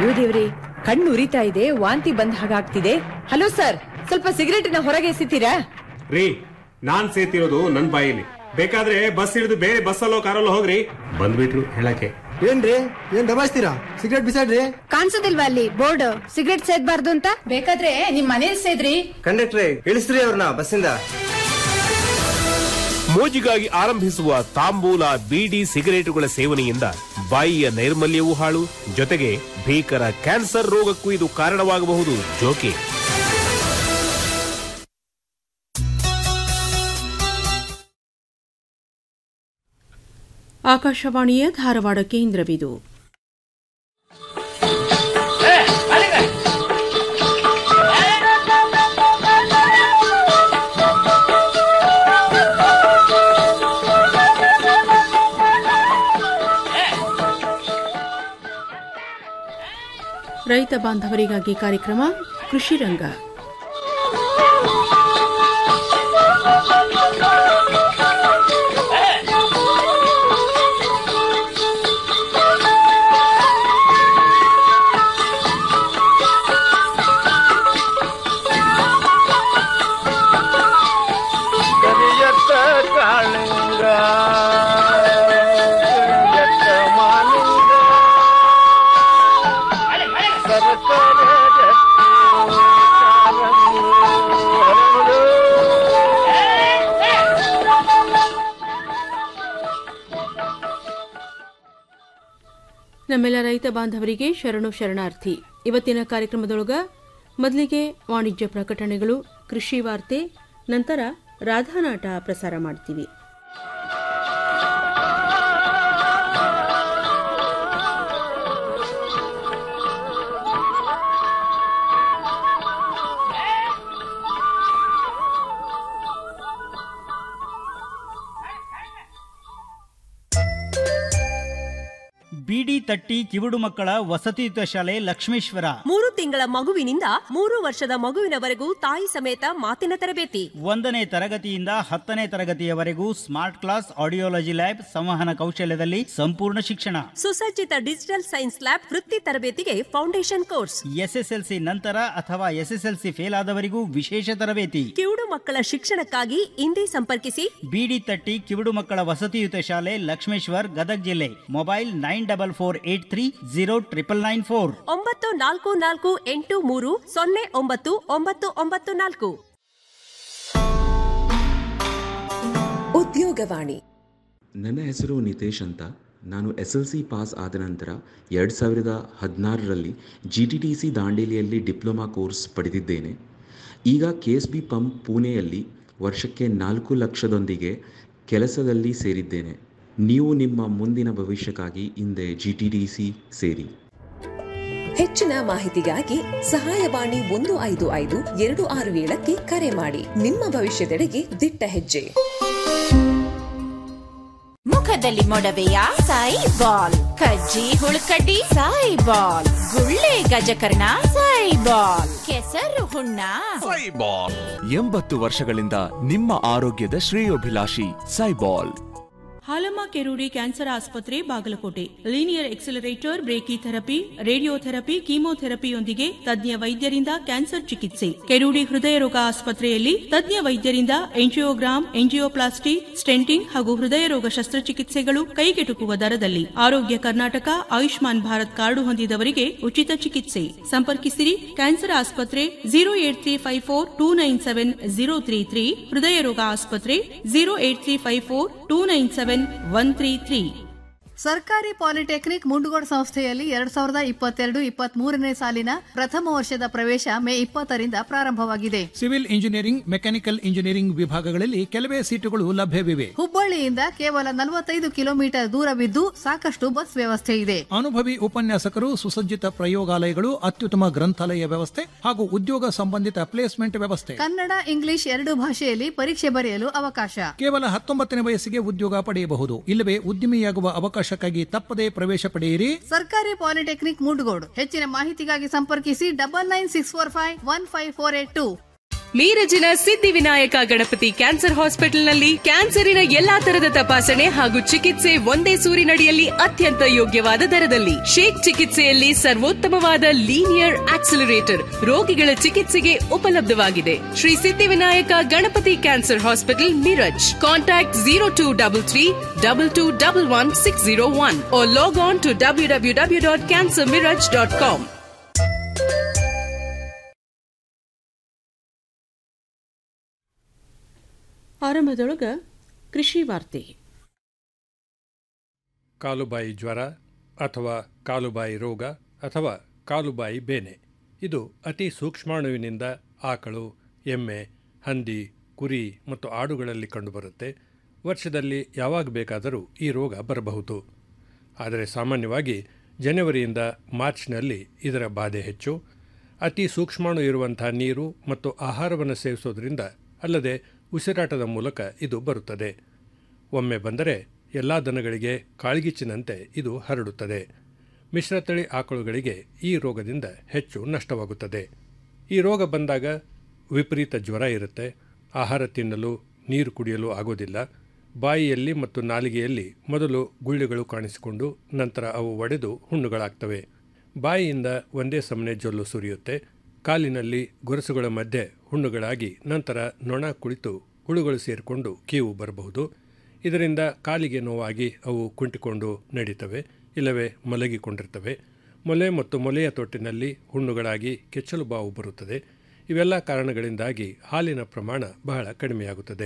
ಅಯ್ಯೋ ದೇವ್ರಿ ಕಣ್ಣು ಉರಿತಾ ಇದೆ ವಾಂತಿ ಬಂದ ಹಾಗಾಗ್ತಿದೆ ಹಲೋ ಸರ್ ಸ್ವಲ್ಪ ಸಿಗರೇಟಿನ ಹೊರಗೆ ಎಸಿತೀರಾ ರೀ ನಾನ್ ಸೇತಿರೋದು ನನ್ ಬಾಯಿಲಿ ಬೇಕಾದ್ರೆ ಬಸ್ ಹಿಡಿದು ಬೇರೆ ಬಸ್ಸಲ್ಲೋ ಕಾರಲ್ಲೋ ಹೋಗ್ರಿ ಬಂದ್ಬಿಟ್ರು ಹೇಳಕ್ಕೆ ಏನ್ರಿ ಏನ್ ದಬಾಯಿಸ್ತೀರಾ ಸಿಗರೇಟ್ ಬಿಸಾಡ್ರಿ ಕಾಣಿಸೋದಿಲ್ವಾ ಅಲ್ಲಿ ಬೋರ್ಡ್ ಸಿಗರೆಟ್ ಸೇದ್ಬಾರ್ದು ಅಂತ ಬೇಕಾದ್ರೆ ನಿಮ್ ಮನೇಲಿ ಸೇದ್ರಿ ಕಂಡಕ್ಟ್ರೆ ಇಳಿಸ್ರಿ ಅವ್ರನ್ನ ಬಸ್ಸಿಂದ ಮೋಜಿಗಾಗಿ ಆರಂಭಿಸುವ ತಾಂಬೂಲ ಬೀಡಿ ಸಿಗರೇಟುಗಳ ಸೇವನೆಯಿಂದ ಬಾಯಿಯ ನೈರ್ಮಲ್ಯವೂ ಹಾಳು ಜೊತೆಗೆ ಭೀಕರ ಕ್ಯಾನ್ಸರ್ ರೋಗಕ್ಕೂ ಇದು ಕಾರಣವಾಗಬಹುದು ಜೋಕೆ ಆಕಾಶವಾಣಿಯ ಧಾರವಾಡ ಕೇಂದ್ರವಿದು ರೈತ ಬಾಂಧವರಿಗಾಗಿ ಕಾರ್ಯಕ್ರಮ ಕೃಷಿ ರಂಗ ಕರಿಯತ್ತ ಕಾಳಿಂಗ ಕರಿಯತ್ತ ಮಾಲಿಂಗ ಸರಸರ ಜಟ್ಟಿ ಕಾರಂಗಿ ಹರಳು. ನಮ್ಮೆಲ್ಲ ರೈತ ಬಾಂಧವರಿಗೆ ಶರಣು ಶರಣಾರ್ಥಿ ಇವತ್ತಿನ ಕಾರ್ಯಕ್ರಮದೊಳಗ ಮೊದಲಿಗೆ ವಾಣಿಜ್ಯ ಪ್ರಕಟಣೆಗಳು ಕೃಷಿ ವಾರ್ತೆ ನಂತರ ರಾಧಾನಾಟ ಪ್ರಸಾರ ಮಾಡ್ತೀವಿ ಬಿಡಿ ತಟ್ಟಿ ಕಿವುಡು ಮಕ್ಕಳ ವಸತಿಯುತ ಶಾಲೆ ಲಕ್ಷ್ಮೇಶ್ವರ ಮೂರು ತಿಂಗಳ ಮಗುವಿನಿಂದ ಮೂರು ವರ್ಷದ ಮಗುವಿನವರೆಗೂ ತಾಯಿ ಸಮೇತ ಮಾತಿನ ತರಬೇತಿ ಒಂದನೇ ತರಗತಿಯಿಂದ ಹತ್ತನೇ ತರಗತಿಯವರೆಗೂ ಸ್ಮಾರ್ಟ್ ಕ್ಲಾಸ್ ಆಡಿಯೋಲಜಿ ಲ್ಯಾಬ್ ಸಂವಹನ ಕೌಶಲ್ಯದಲ್ಲಿ ಸಂಪೂರ್ಣ ಶಿಕ್ಷಣ ಸುಸಜ್ಜಿತ ಡಿಜಿಟಲ್ ಸೈನ್ಸ್ ಲ್ಯಾಬ್ ವೃತ್ತಿ ತರಬೇತಿಗೆ ಫೌಂಡೇಶನ್ ಕೋರ್ಸ್ ಎಸ್ಎಸ್ಎಲ್ಸಿ ನಂತರ ಅಥವಾ ಎಸ್ಎಸ್ಎಲ್ಸಿ ಫೇಲ್ ಆದವರಿಗೂ ವಿಶೇಷ ತರಬೇತಿ ಕಿವುಡು ಮಕ್ಕಳ ಶಿಕ್ಷಣಕ್ಕಾಗಿ ಇಂದೇ ಸಂಪರ್ಕಿಸಿ ಬಿಡಿ ತಟ್ಟಿ ಕಿವುಡು ಮಕ್ಕಳ ವಸತಿಯುತ ಶಾಲೆ ಲಕ್ಷ್ಮೇಶ್ವರ್ ಗದಗ್ ಜಿಲ್ಲೆ mobile nine double four eight three zero triple nine four ಒಂಬತ್ತು ನಾಲ್ಕು ನಾಲ್ಕು ಎಂಟು ಮೂರು ಸೊನ್ನೆ ಒಂಬತ್ತು ಒಂಬತ್ತು ಒಂಬತ್ತು ನಾಲ್ಕು ಉದ್ಯೋಗವಾಣಿ ನನ್ನ ಹೆಸರು ನಿತೇಶ್ ಅಂತ ನಾನು ಎಸ್ ಎಲ್ ಸಿ ಪಾಸ್ ಆದ ನಂತರ ಎರಡು ಸಾವಿರದ ಹದಿನಾರರಲ್ಲಿ ಜಿ ಟಿ ಟಿ ಸಿ ದಾಂಡೇಲಿಯಲ್ಲಿ ಡಿಪ್ಲೊಮಾ ಕೋರ್ಸ್ ಪಡೆದಿದ್ದೇನೆ ಈಗ ಕೆ ಎಸ್ ಬಿ ಪಂಪ್ ಪುಣೆಯಲ್ಲಿ ವರ್ಷಕ್ಕೆ ನಾಲ್ಕು ಲಕ್ಷದೊಂದಿಗೆ ಕೆಲಸದಲ್ಲಿ ಸೇರಿದ್ದೇನೆ ನೀವು ನಿಮ್ಮ ಮುಂದಿನ ಭವಿಷ್ಯಕ್ಕಾಗಿ ಹಿಂದೆ ಜಿ ಟಿ ಟಿ ಸಿ ಸೇರಿ ಹೆಚ್ಚಿನ ಮಾಹಿತಿಗಾಗಿ ಸಹಾಯವಾಣಿ ಒಂದು ಐದು ಐದು ಎರಡು ಆರು ಏಳಕ್ಕೆ ಕರೆ ಮಾಡಿ ನಿಮ್ಮ ಭವಿಷ್ಯದೆಡೆಗೆ ದಿಟ್ಟ ಹೆಜ್ಜೆ ಮುಖದಲ್ಲಿ ಮೊಡವೆಯ ಸಾಯಿ ಬಾಲ್ ಕಜ್ಜಿ ಹುಳುಕಡ್ಡಿ ಸಾಯಿ ಬಾಲ್ ಗುಳ್ಳೆ ಗಜಕರ್ಣ ಸಾಯಿ ಬಾಲ್ ಕೆಸರು ಹುಣ್ಣ ಸೈಬಾಲ್ ಎಂಬತ್ತು ವರ್ಷಗಳಿಂದ ನಿಮ್ಮ ಆರೋಗ್ಯದ ಶ್ರೇಯೋಭಿಲಾಷಿ ಸೈಬಾಲ್ ಹಾಲಮ್ಮ ಕೆರೂಡಿ ಕ್ಯಾನ್ಸರ್ ಆಸ್ಪತ್ರೆ Bagalkote linear accelerator brachy therapy radiotherapy ಕೀಮೋಥೆರಪಿಯೊಂದಿಗೆ ತಜ್ಞ ವೈದ್ಯರಿಂದ ಕ್ಯಾನ್ಸರ್ ಚಿಕಿತ್ಸೆ ಕೆರೂಡಿ ಹೃದಯ ರೋಗ ಆಸ್ಪತ್ರೆಯಲ್ಲಿ ತಜ್ಞ ವೈದ್ಯರಿಂದ ಎಂಜಿಯೋಗ್ರಾಮ್ ಎಂಜಿಯೋಪ್ಲಾಸ್ಟಿ ಸ್ಟೆಂಟಿಂಗ್ ಹಾಗೂ ಹೃದಯ ರೋಗ ಶಸ್ತ್ರಚಿಕಿತ್ಸೆಗಳು ಕೈಗೆಟುಕುವ ದರದಲ್ಲಿ ಆರೋಗ್ಯ ಕರ್ನಾಟಕ ಆಯುಷ್ಮಾನ್ ಭಾರತ್ ಕಾರ್ಡು ಹೊಂದಿದವರಿಗೆ ಉಚಿತ ಚಿಕಿತ್ಸೆ ಸಂಪರ್ಕಿಸಿರಿ ಕ್ಯಾನ್ಸರ್ ಆಸ್ಪತ್ರೆ zero eight three five four two nine seven zero three three ಹೃದಯ ರೋಗ ಆಸ್ಪತ್ರೆ zero eight three five four two nine seven one three three ಸರ್ಕಾರಿ ಪಾಲಿಟೆಕ್ನಿಕ್ ಮುಂಡಗೋಡ್ ಸಂಸ್ಥೆಯಲ್ಲಿ ಎರಡ್ ಸಾವಿರದ ಇಪ್ಪತ್ತೆರಡು ಇಪ್ಪತ್ತ್ ಮೂರನೇ ಸಾಲಿನ ಪ್ರಥಮ ವರ್ಷದ ಪ್ರವೇಶ ಮೇ ಇಪ್ಪತ್ತರಿಂದ ಪ್ರಾರಂಭವಾಗಿದೆ ಸಿವಿಲ್ ಇಂಜಿನಿಯರಿಂಗ್ ಮೆಕ್ಯಾನಿಕಲ್ ಇಂಜಿನಿಯರಿಂಗ್ ವಿಭಾಗಗಳಲ್ಲಿ ಕೆಲವೇ ಸೀಟುಗಳು ಲಭ್ಯವಿವೆ ಹುಬ್ಬಳ್ಳಿಯಿಂದ ಕೇವಲ ನಲವತ್ತೈದು ಕಿಲೋಮೀಟರ್ ದೂರವಿದ್ದು ಸಾಕಷ್ಟು ಬಸ್ ವ್ಯವಸ್ಥೆ ಇದೆ ಅನುಭವಿ ಉಪನ್ಯಾಸಕರು ಸುಸಜ್ಜಿತ ಪ್ರಯೋಗಾಲಯಗಳು ಅತ್ಯುತ್ತಮ ಗ್ರಂಥಾಲಯ ವ್ಯವಸ್ಥೆ ಹಾಗೂ ಉದ್ಯೋಗ ಸಂಬಂಧಿತ ಪ್ಲೇಸ್ಮೆಂಟ್ ವ್ಯವಸ್ಥೆ ಕನ್ನಡ ಇಂಗ್ಲಿಷ್ ಎರಡು ಭಾಷೆಯಲ್ಲಿ ಪರೀಕ್ಷೆ ಬರೆಯಲು ಅವಕಾಶ ಕೇವಲ ಹತ್ತೊಂಬತ್ತನೇ ವಯಸ್ಸಿಗೆ ಉದ್ಯೋಗ ಪಡೆಯಬಹುದು ಇಲ್ಲವೇ ಉದ್ಯಮಿಯಾಗುವ ಅವಕಾಶಕ್ಕಾಗಿ ತಪ್ಪದೇ ಪ್ರವೇಶ ಪಡೆಯಿರಿ ಸರ್ಕಾರಿ ಪಾಲಿಟೆಕ್ನಿಕ್ ಮುಂಡಗೋಡ್ ಹೆಚ್ಚಿನ ಮಾಹಿತಿಗಾಗಿ ಸಂಪರ್ಕಿಸಿ double nine six four five one five four eight two ಮೀರಜಿನ ಸಿದ್ಧಿವಿನಾಯಕ ಗಣಪತಿ ಕ್ಯಾನ್ಸರ್ ಹಾಸ್ಪಿಟಲ್ನಲ್ಲಿ ಕ್ಯಾನ್ಸರಿನ ಎಲ್ಲಾ ತರದ ತಪಾಸಣೆ ಹಾಗೂ ಚಿಕಿತ್ಸೆ ಒಂದೇ ಸೂರಿನಡಿಯಲ್ಲಿ ಅತ್ಯಂತ ಯೋಗ್ಯವಾದ ದರದಲ್ಲಿ ಶೇಕ್ ಚಿಕಿತ್ಸೆಯಲ್ಲಿ ಸರ್ವೋತ್ತಮವಾದ ಲೀನಿಯರ್ ಆಕ್ಸಿಲರೇಟರ್ ರೋಗಿಗಳ ಚಿಕಿತ್ಸೆಗೆ ಉಪಲಬ್ಧವಾಗಿದೆ Shri Siddhivinayak Ganapati cancer hospital Miraj contact zero two double three double two double one six zero one log on to W W W dot cancer Miraj dot com ಆರಂಭದೊಳಗ ಕೃಷಿ ವಾರ್ತೆ ಕಾಲುಬಾಯಿ ಜ್ವರ ಅಥವಾ ಕಾಲುಬಾಯಿ ರೋಗ ಅಥವಾ ಕಾಲುಬಾಯಿ ಬೇನೆ ಇದು ಅತಿ ಸೂಕ್ಷ್ಮಾಣುವಿನಿಂದ ಆಕಳು ಎಮ್ಮೆ ಹಂದಿ ಕುರಿ ಮತ್ತು ಆಡುಗಳಲ್ಲಿ ಕಂಡುಬರುತ್ತೆ ವರ್ಷದಲ್ಲಿ ಯಾವಾಗ ಬೇಕಾದರೂ ಈ ರೋಗ ಬರಬಹುದು ಆದರೆ ಸಾಮಾನ್ಯವಾಗಿ ಜನವರಿಯಿಂದ ಮಾರ್ಚ್ನಲ್ಲಿ ಇದರ ಬಾಧೆ ಹೆಚ್ಚು ಅತಿ ಸೂಕ್ಷ್ಮಾಣು ಇರುವಂಥ ನೀರು ಮತ್ತು ಆಹಾರವನ್ನು ಸೇವಿಸೋದ್ರಿಂದ ಅಲ್ಲದೆ ಉಸಿರಾಟದ ಮೂಲಕ ಇದು ಬರುತ್ತದೆ ಒಮ್ಮೆ ಬಂದರೆ ಎಲ್ಲ ದನಗಳಿಗೆ ಕಾಳ್ಗಿಚ್ಚಿನಂತೆ ಇದು ಹರಡುತ್ತದೆ ಮಿಶ್ರತಳಿ ಆಕಳುಗಳಿಗೆ ಈ ರೋಗದಿಂದ ಹೆಚ್ಚು ನಷ್ಟವಾಗುತ್ತದೆ ಈ ರೋಗ ಬಂದಾಗ ವಿಪರೀತ ಜ್ವರ ಇರುತ್ತೆ ಆಹಾರ ತಿನ್ನಲು ನೀರು ಕುಡಿಯಲು ಆಗೋದಿಲ್ಲ ಬಾಯಿಯಲ್ಲಿ ಮತ್ತು ನಾಲಿಗೆಯಲ್ಲಿ ಮೊದಲು ಗುಳ್ಳೆಗಳು ಕಾಣಿಸಿಕೊಂಡು ನಂತರ ಅವು ಒಡೆದು ಹುಣ್ಣುಗಳಾಗ್ತವೆ ಬಾಯಿಯಿಂದ ಒಂದೇ ಸಮನೆ ಜೊಲ್ಲು ಸುರಿಯುತ್ತೆ ಕಾಲಿನಲ್ಲಿ ಗೊರಸುಗಳ ಮಧ್ಯೆ ಹುಣ್ಣುಗಳಾಗಿ ನಂತರ ನೊಣ ಕುಳಿತು ಹುಳುಗಳು ಸೇರಿಕೊಂಡು ಕೀವು ಬರಬಹುದು ಇದರಿಂದ ಕಾಲಿಗೆ ನೋವಾಗಿ ಅವು ಕುಂಟಿಕೊಂಡು ನಡೀತವೆ ಇಲ್ಲವೇ ಮಲಗಿಕೊಂಡಿರ್ತವೆ ಮೊಲೆ ಮತ್ತು ಮೊಲೆಯ ತೊಟ್ಟಿನಲ್ಲಿ ಹುಣ್ಣುಗಳಾಗಿ ಕೆಚ್ಚಲು ಬಾವು ಬರುತ್ತದೆ ಇವೆಲ್ಲ ಕಾರಣಗಳಿಂದಾಗಿ ಹಾಲಿನ ಪ್ರಮಾಣ ಬಹಳ ಕಡಿಮೆಯಾಗುತ್ತದೆ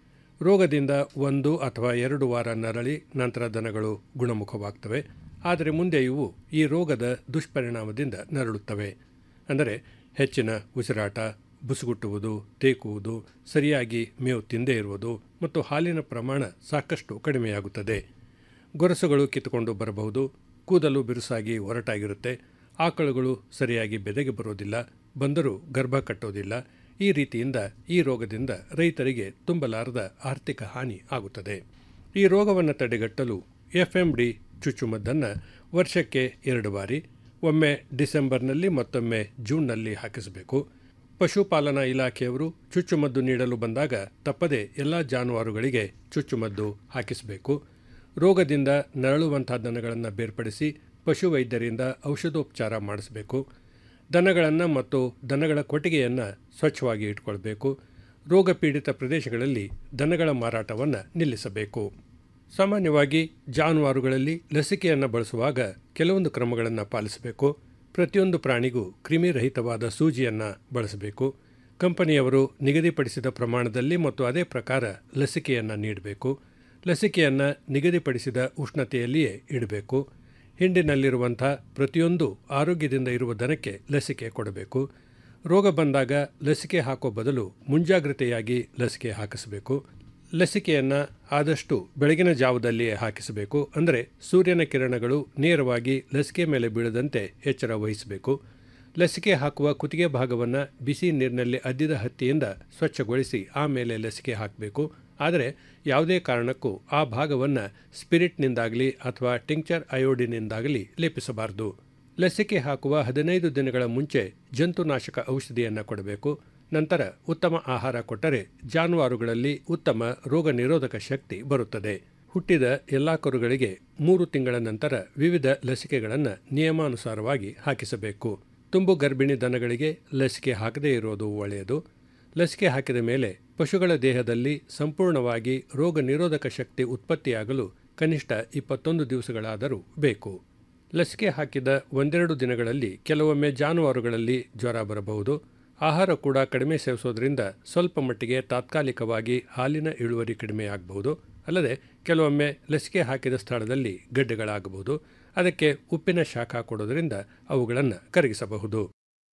ರೋಗದಿಂದ ಒಂದು ಅಥವಾ ಎರಡು ವಾರ ನರಳಿ ನಂತರ ದನಗಳು ಗುಣಮುಖವಾಗ್ತವೆ ಆದರೆ ಮುಂದೆ ಇವು ಈ ರೋಗದ ದುಷ್ಪರಿಣಾಮದಿಂದ ನರಳುತ್ತವೆ ಅಂದರೆ ಹೆಚ್ಚಿನ ಉಸಿರಾಟ ಬುಸುಗುಟ್ಟುವುದು ತೇಕುವುದು ಸರಿಯಾಗಿ ಮೇವು ತಿಂದೇ ಇರುವುದು ಮತ್ತು ಹಾಲಿನ ಪ್ರಮಾಣ ಸಾಕಷ್ಟು ಕಡಿಮೆಯಾಗುತ್ತದೆ ಗೊರಸುಗಳು ಕಿತ್ತುಕೊಂಡು ಬರಬಹುದು ಕೂದಲು ಬಿರುಸಾಗಿ ಒರಟಾಗಿರುತ್ತೆ ಆಕಳುಗಳು ಸರಿಯಾಗಿ ಬೆದೆಗೆ ಬರೋದಿಲ್ಲ ಬಂದರೂ ಗರ್ಭ ಕಟ್ಟೋದಿಲ್ಲ ಈ ರೀತಿಯಿಂದ ಈ ರೋಗದಿಂದ ರೈತರಿಗೆ ತುಂಬಲಾರದ ಆರ್ಥಿಕ ಹಾನಿ ಆಗುತ್ತದೆ ಈ ರೋಗವನ್ನು ತಡೆಗಟ್ಟಲು ಎಫ್ ಎಂ ಡಿ ಚುಚ್ಚುಮದ್ದನ್ನು ವರ್ಷಕ್ಕೆ ಎರಡು ಬಾರಿ ಒಮ್ಮೆ ಡಿಸೆಂಬರ್ನಲ್ಲಿ ಮತ್ತೊಮ್ಮೆ ಜೂನ್ನಲ್ಲಿ ಹಾಕಿಸಬೇಕು ಪಶುಪಾಲನಾ ಇಲಾಖೆಯವರು ಚುಚ್ಚುಮದ್ದು ನೀಡಲು ಬಂದಾಗ ತಪ್ಪದೆ ಎಲ್ಲ ಜಾನುವಾರುಗಳಿಗೆ ಚುಚ್ಚುಮದ್ದು ಹಾಕಿಸಬೇಕು ರೋಗದಿಂದ ನರಳುವಂಥ ದನಗಳನ್ನು ಬೇರ್ಪಡಿಸಿ ಪಶುವೈದ್ಯರಿಂದ ಔಷಧೋಪಚಾರ ಮಾಡಿಸಬೇಕು ದನಗಳನ್ನು ಮತ್ತು ದನಗಳ ಕೊಟ್ಟಿಗೆಯನ್ನು ಸ್ವಚ್ಛವಾಗಿ ಇಟ್ಕೊಳ್ಬೇಕು ರೋಗ ಪೀಡಿತ ಪ್ರದೇಶಗಳಲ್ಲಿ ದನಗಳ ಮಾರಾಟವನ್ನು ನಿಲ್ಲಿಸಬೇಕು ಸಾಮಾನ್ಯವಾಗಿ ಜಾನುವಾರುಗಳಲ್ಲಿ ಲಸಿಕೆಯನ್ನು ಬಳಸುವಾಗ ಕೆಲವೊಂದು ಕ್ರಮಗಳನ್ನು ಪಾಲಿಸಬೇಕು ಪ್ರತಿಯೊಂದು ಪ್ರಾಣಿಗೂ ಕ್ರಿಮಿರಹಿತವಾದ ಸೂಜಿಯನ್ನು ಬಳಸಬೇಕು ಕಂಪನಿಯವರು ನಿಗದಿಪಡಿಸಿದ ಪ್ರಮಾಣದಲ್ಲಿ ಮತ್ತು ಅದೇ ಪ್ರಕಾರ ಲಸಿಕೆಯನ್ನು ನೀಡಬೇಕು ಲಸಿಕೆಯನ್ನು ನಿಗದಿಪಡಿಸಿದ ಉಷ್ಣತೆಯಲ್ಲಿಯೇ ಇಡಬೇಕು ಹಿಂಡಿನಲ್ಲಿರುವಂಥ ಪ್ರತಿಯೊಂದು ಆರೋಗ್ಯದಿಂದ ಇರುವ ದನಕ್ಕೆ ಲಸಿಕೆ ಕೊಡಬೇಕು ರೋಗ ಬಂದಾಗ ಲಸಿಕೆ ಹಾಕೋ ಬದಲು ಮುಂಜಾಗ್ರತೆಯಾಗಿ ಲಸಿಕೆ ಹಾಕಿಸಬೇಕು ಲಸಿಕೆಯನ್ನು ಆದಷ್ಟು ಬೆಳಗಿನ ಜಾವದಲ್ಲಿಯೇ ಹಾಕಿಸಬೇಕು ಅಂದರೆ ಸೂರ್ಯನ ಕಿರಣಗಳು ನೇರವಾಗಿ ಲಸಿಕೆ ಮೇಲೆ ಬೀಳದಂತೆ ಎಚ್ಚರ ವಹಿಸಬೇಕು ಲಸಿಕೆ ಹಾಕುವ ಕುತ್ತಿಗೆ ಭಾಗವನ್ನು ಬಿಸಿ ನೀರಿನಲ್ಲಿ ಅದ್ದಿದ ಹತ್ತಿಯಿಂದ ಸ್ವಚ್ಛಗೊಳಿಸಿ ಆಮೇಲೆ ಲಸಿಕೆ ಹಾಕಬೇಕು ಆದರೆ ಯಾವುದೇ ಕಾರಣಕ್ಕೂ ಆ ಭಾಗವನ್ನು ಸ್ಪಿರಿಟ್ನಿಂದಾಗಲಿ ಅಥವಾ ಟಿಂಕ್ಚರ್ ಅಯೋಡಿನಿಂದಾಗಲಿ ಲೇಪಿಸಬಾರದು ಲಸಿಕೆ ಹಾಕುವ ಹದಿನೈದು ದಿನಗಳ ಮುಂಚೆ ಜಂತುನಾಶಕ ಔಷಧಿಯನ್ನು ಕೊಡಬೇಕು ನಂತರ ಉತ್ತಮ ಆಹಾರ ಕೊಟ್ಟರೆ ಜಾನುವಾರುಗಳಲ್ಲಿ ಉತ್ತಮ ರೋಗ ನಿರೋಧಕ ಶಕ್ತಿ ಬರುತ್ತದೆ ಹುಟ್ಟಿದ ಎಲ್ಲ ಕರುಗಳಿಗೆ ಮೂರು ತಿಂಗಳ ನಂತರ ವಿವಿಧ ಲಸಿಕೆಗಳನ್ನು ನಿಯಮಾನುಸಾರವಾಗಿ ಹಾಕಿಸಬೇಕು ತುಂಬು ಗರ್ಭಿಣಿ ದನಗಳಿಗೆ ಲಸಿಕೆ ಹಾಕದೇ ಇರೋದು ಒಳ್ಳೆಯದು ಲಸಿಕೆ ಹಾಕಿದ ಮೇಲೆ ಪಶುಗಳ ದೇಹದಲ್ಲಿ ಸಂಪೂರ್ಣವಾಗಿ ರೋಗ ನಿರೋಧಕ ಶಕ್ತಿ ಉತ್ಪತ್ತಿಯಾಗಲು ಕನಿಷ್ಠ ಇಪ್ಪತ್ತೊಂದು ದಿವಸಗಳಾದರೂ ಬೇಕು ಲಸಿಕೆ ಹಾಕಿದ ಒಂದೆರಡು ದಿನಗಳಲ್ಲಿ ಕೆಲವೊಮ್ಮೆ ಜಾನುವಾರುಗಳಲ್ಲಿ ಜ್ವರ ಬರಬಹುದು ಆಹಾರ ಕೂಡ ಕಡಿಮೆ ಸೇವಿಸೋದ್ರಿಂದ ಸ್ವಲ್ಪ ಮಟ್ಟಿಗೆ ತಾತ್ಕಾಲಿಕವಾಗಿ ಹಾಲಿನ ಇಳುವರಿ ಕಡಿಮೆಯಾಗಬಹುದು ಅಲ್ಲದೆ ಕೆಲವೊಮ್ಮೆ ಲಸಿಕೆ ಹಾಕಿದ ಸ್ಥಳದಲ್ಲಿ ಗಡ್ಡೆಗಳಾಗಬಹುದು ಅದಕ್ಕೆ ಉಪ್ಪಿನ ಶಾಖ ಕೊಡೋದ್ರಿಂದ ಅವುಗಳನ್ನು ಕರಗಿಸಬಹುದು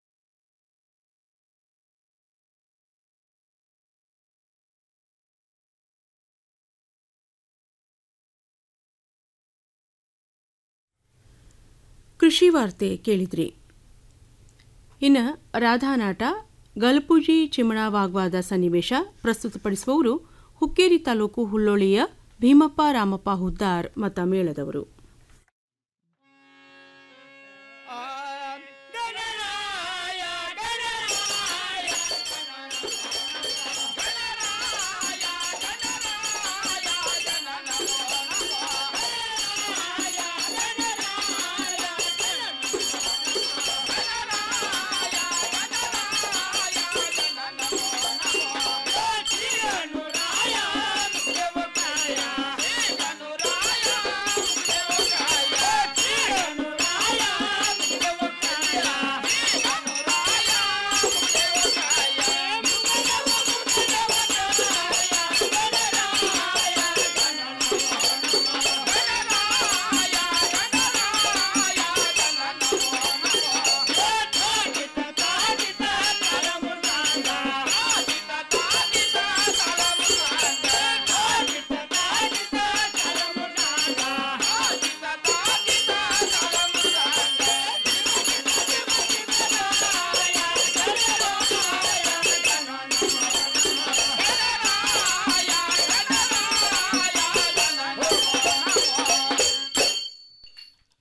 ಕೃಷಿ ವಾರ್ತೆ ಕೇಳಿದ್ರಿ ಇನ್ನು ರಾಧಾನಾಟ ಗಲ್ಪುಜಿ ಚಿಮಣ ವಾಗ್ವಾದ ಸನ್ನಿವೇಶ ಪ್ರಸ್ತುತಪಡಿಸುವವರು ಹುಕ್ಕೇರಿ ತಾಲೂಕು ಹುಲ್ಲೋಳಿಯ ಭೀಮಪ್ಪ ರಾಮಪ್ಪ ಹುದ್ದಾರ್ ಮತ ಮೇಳದವರು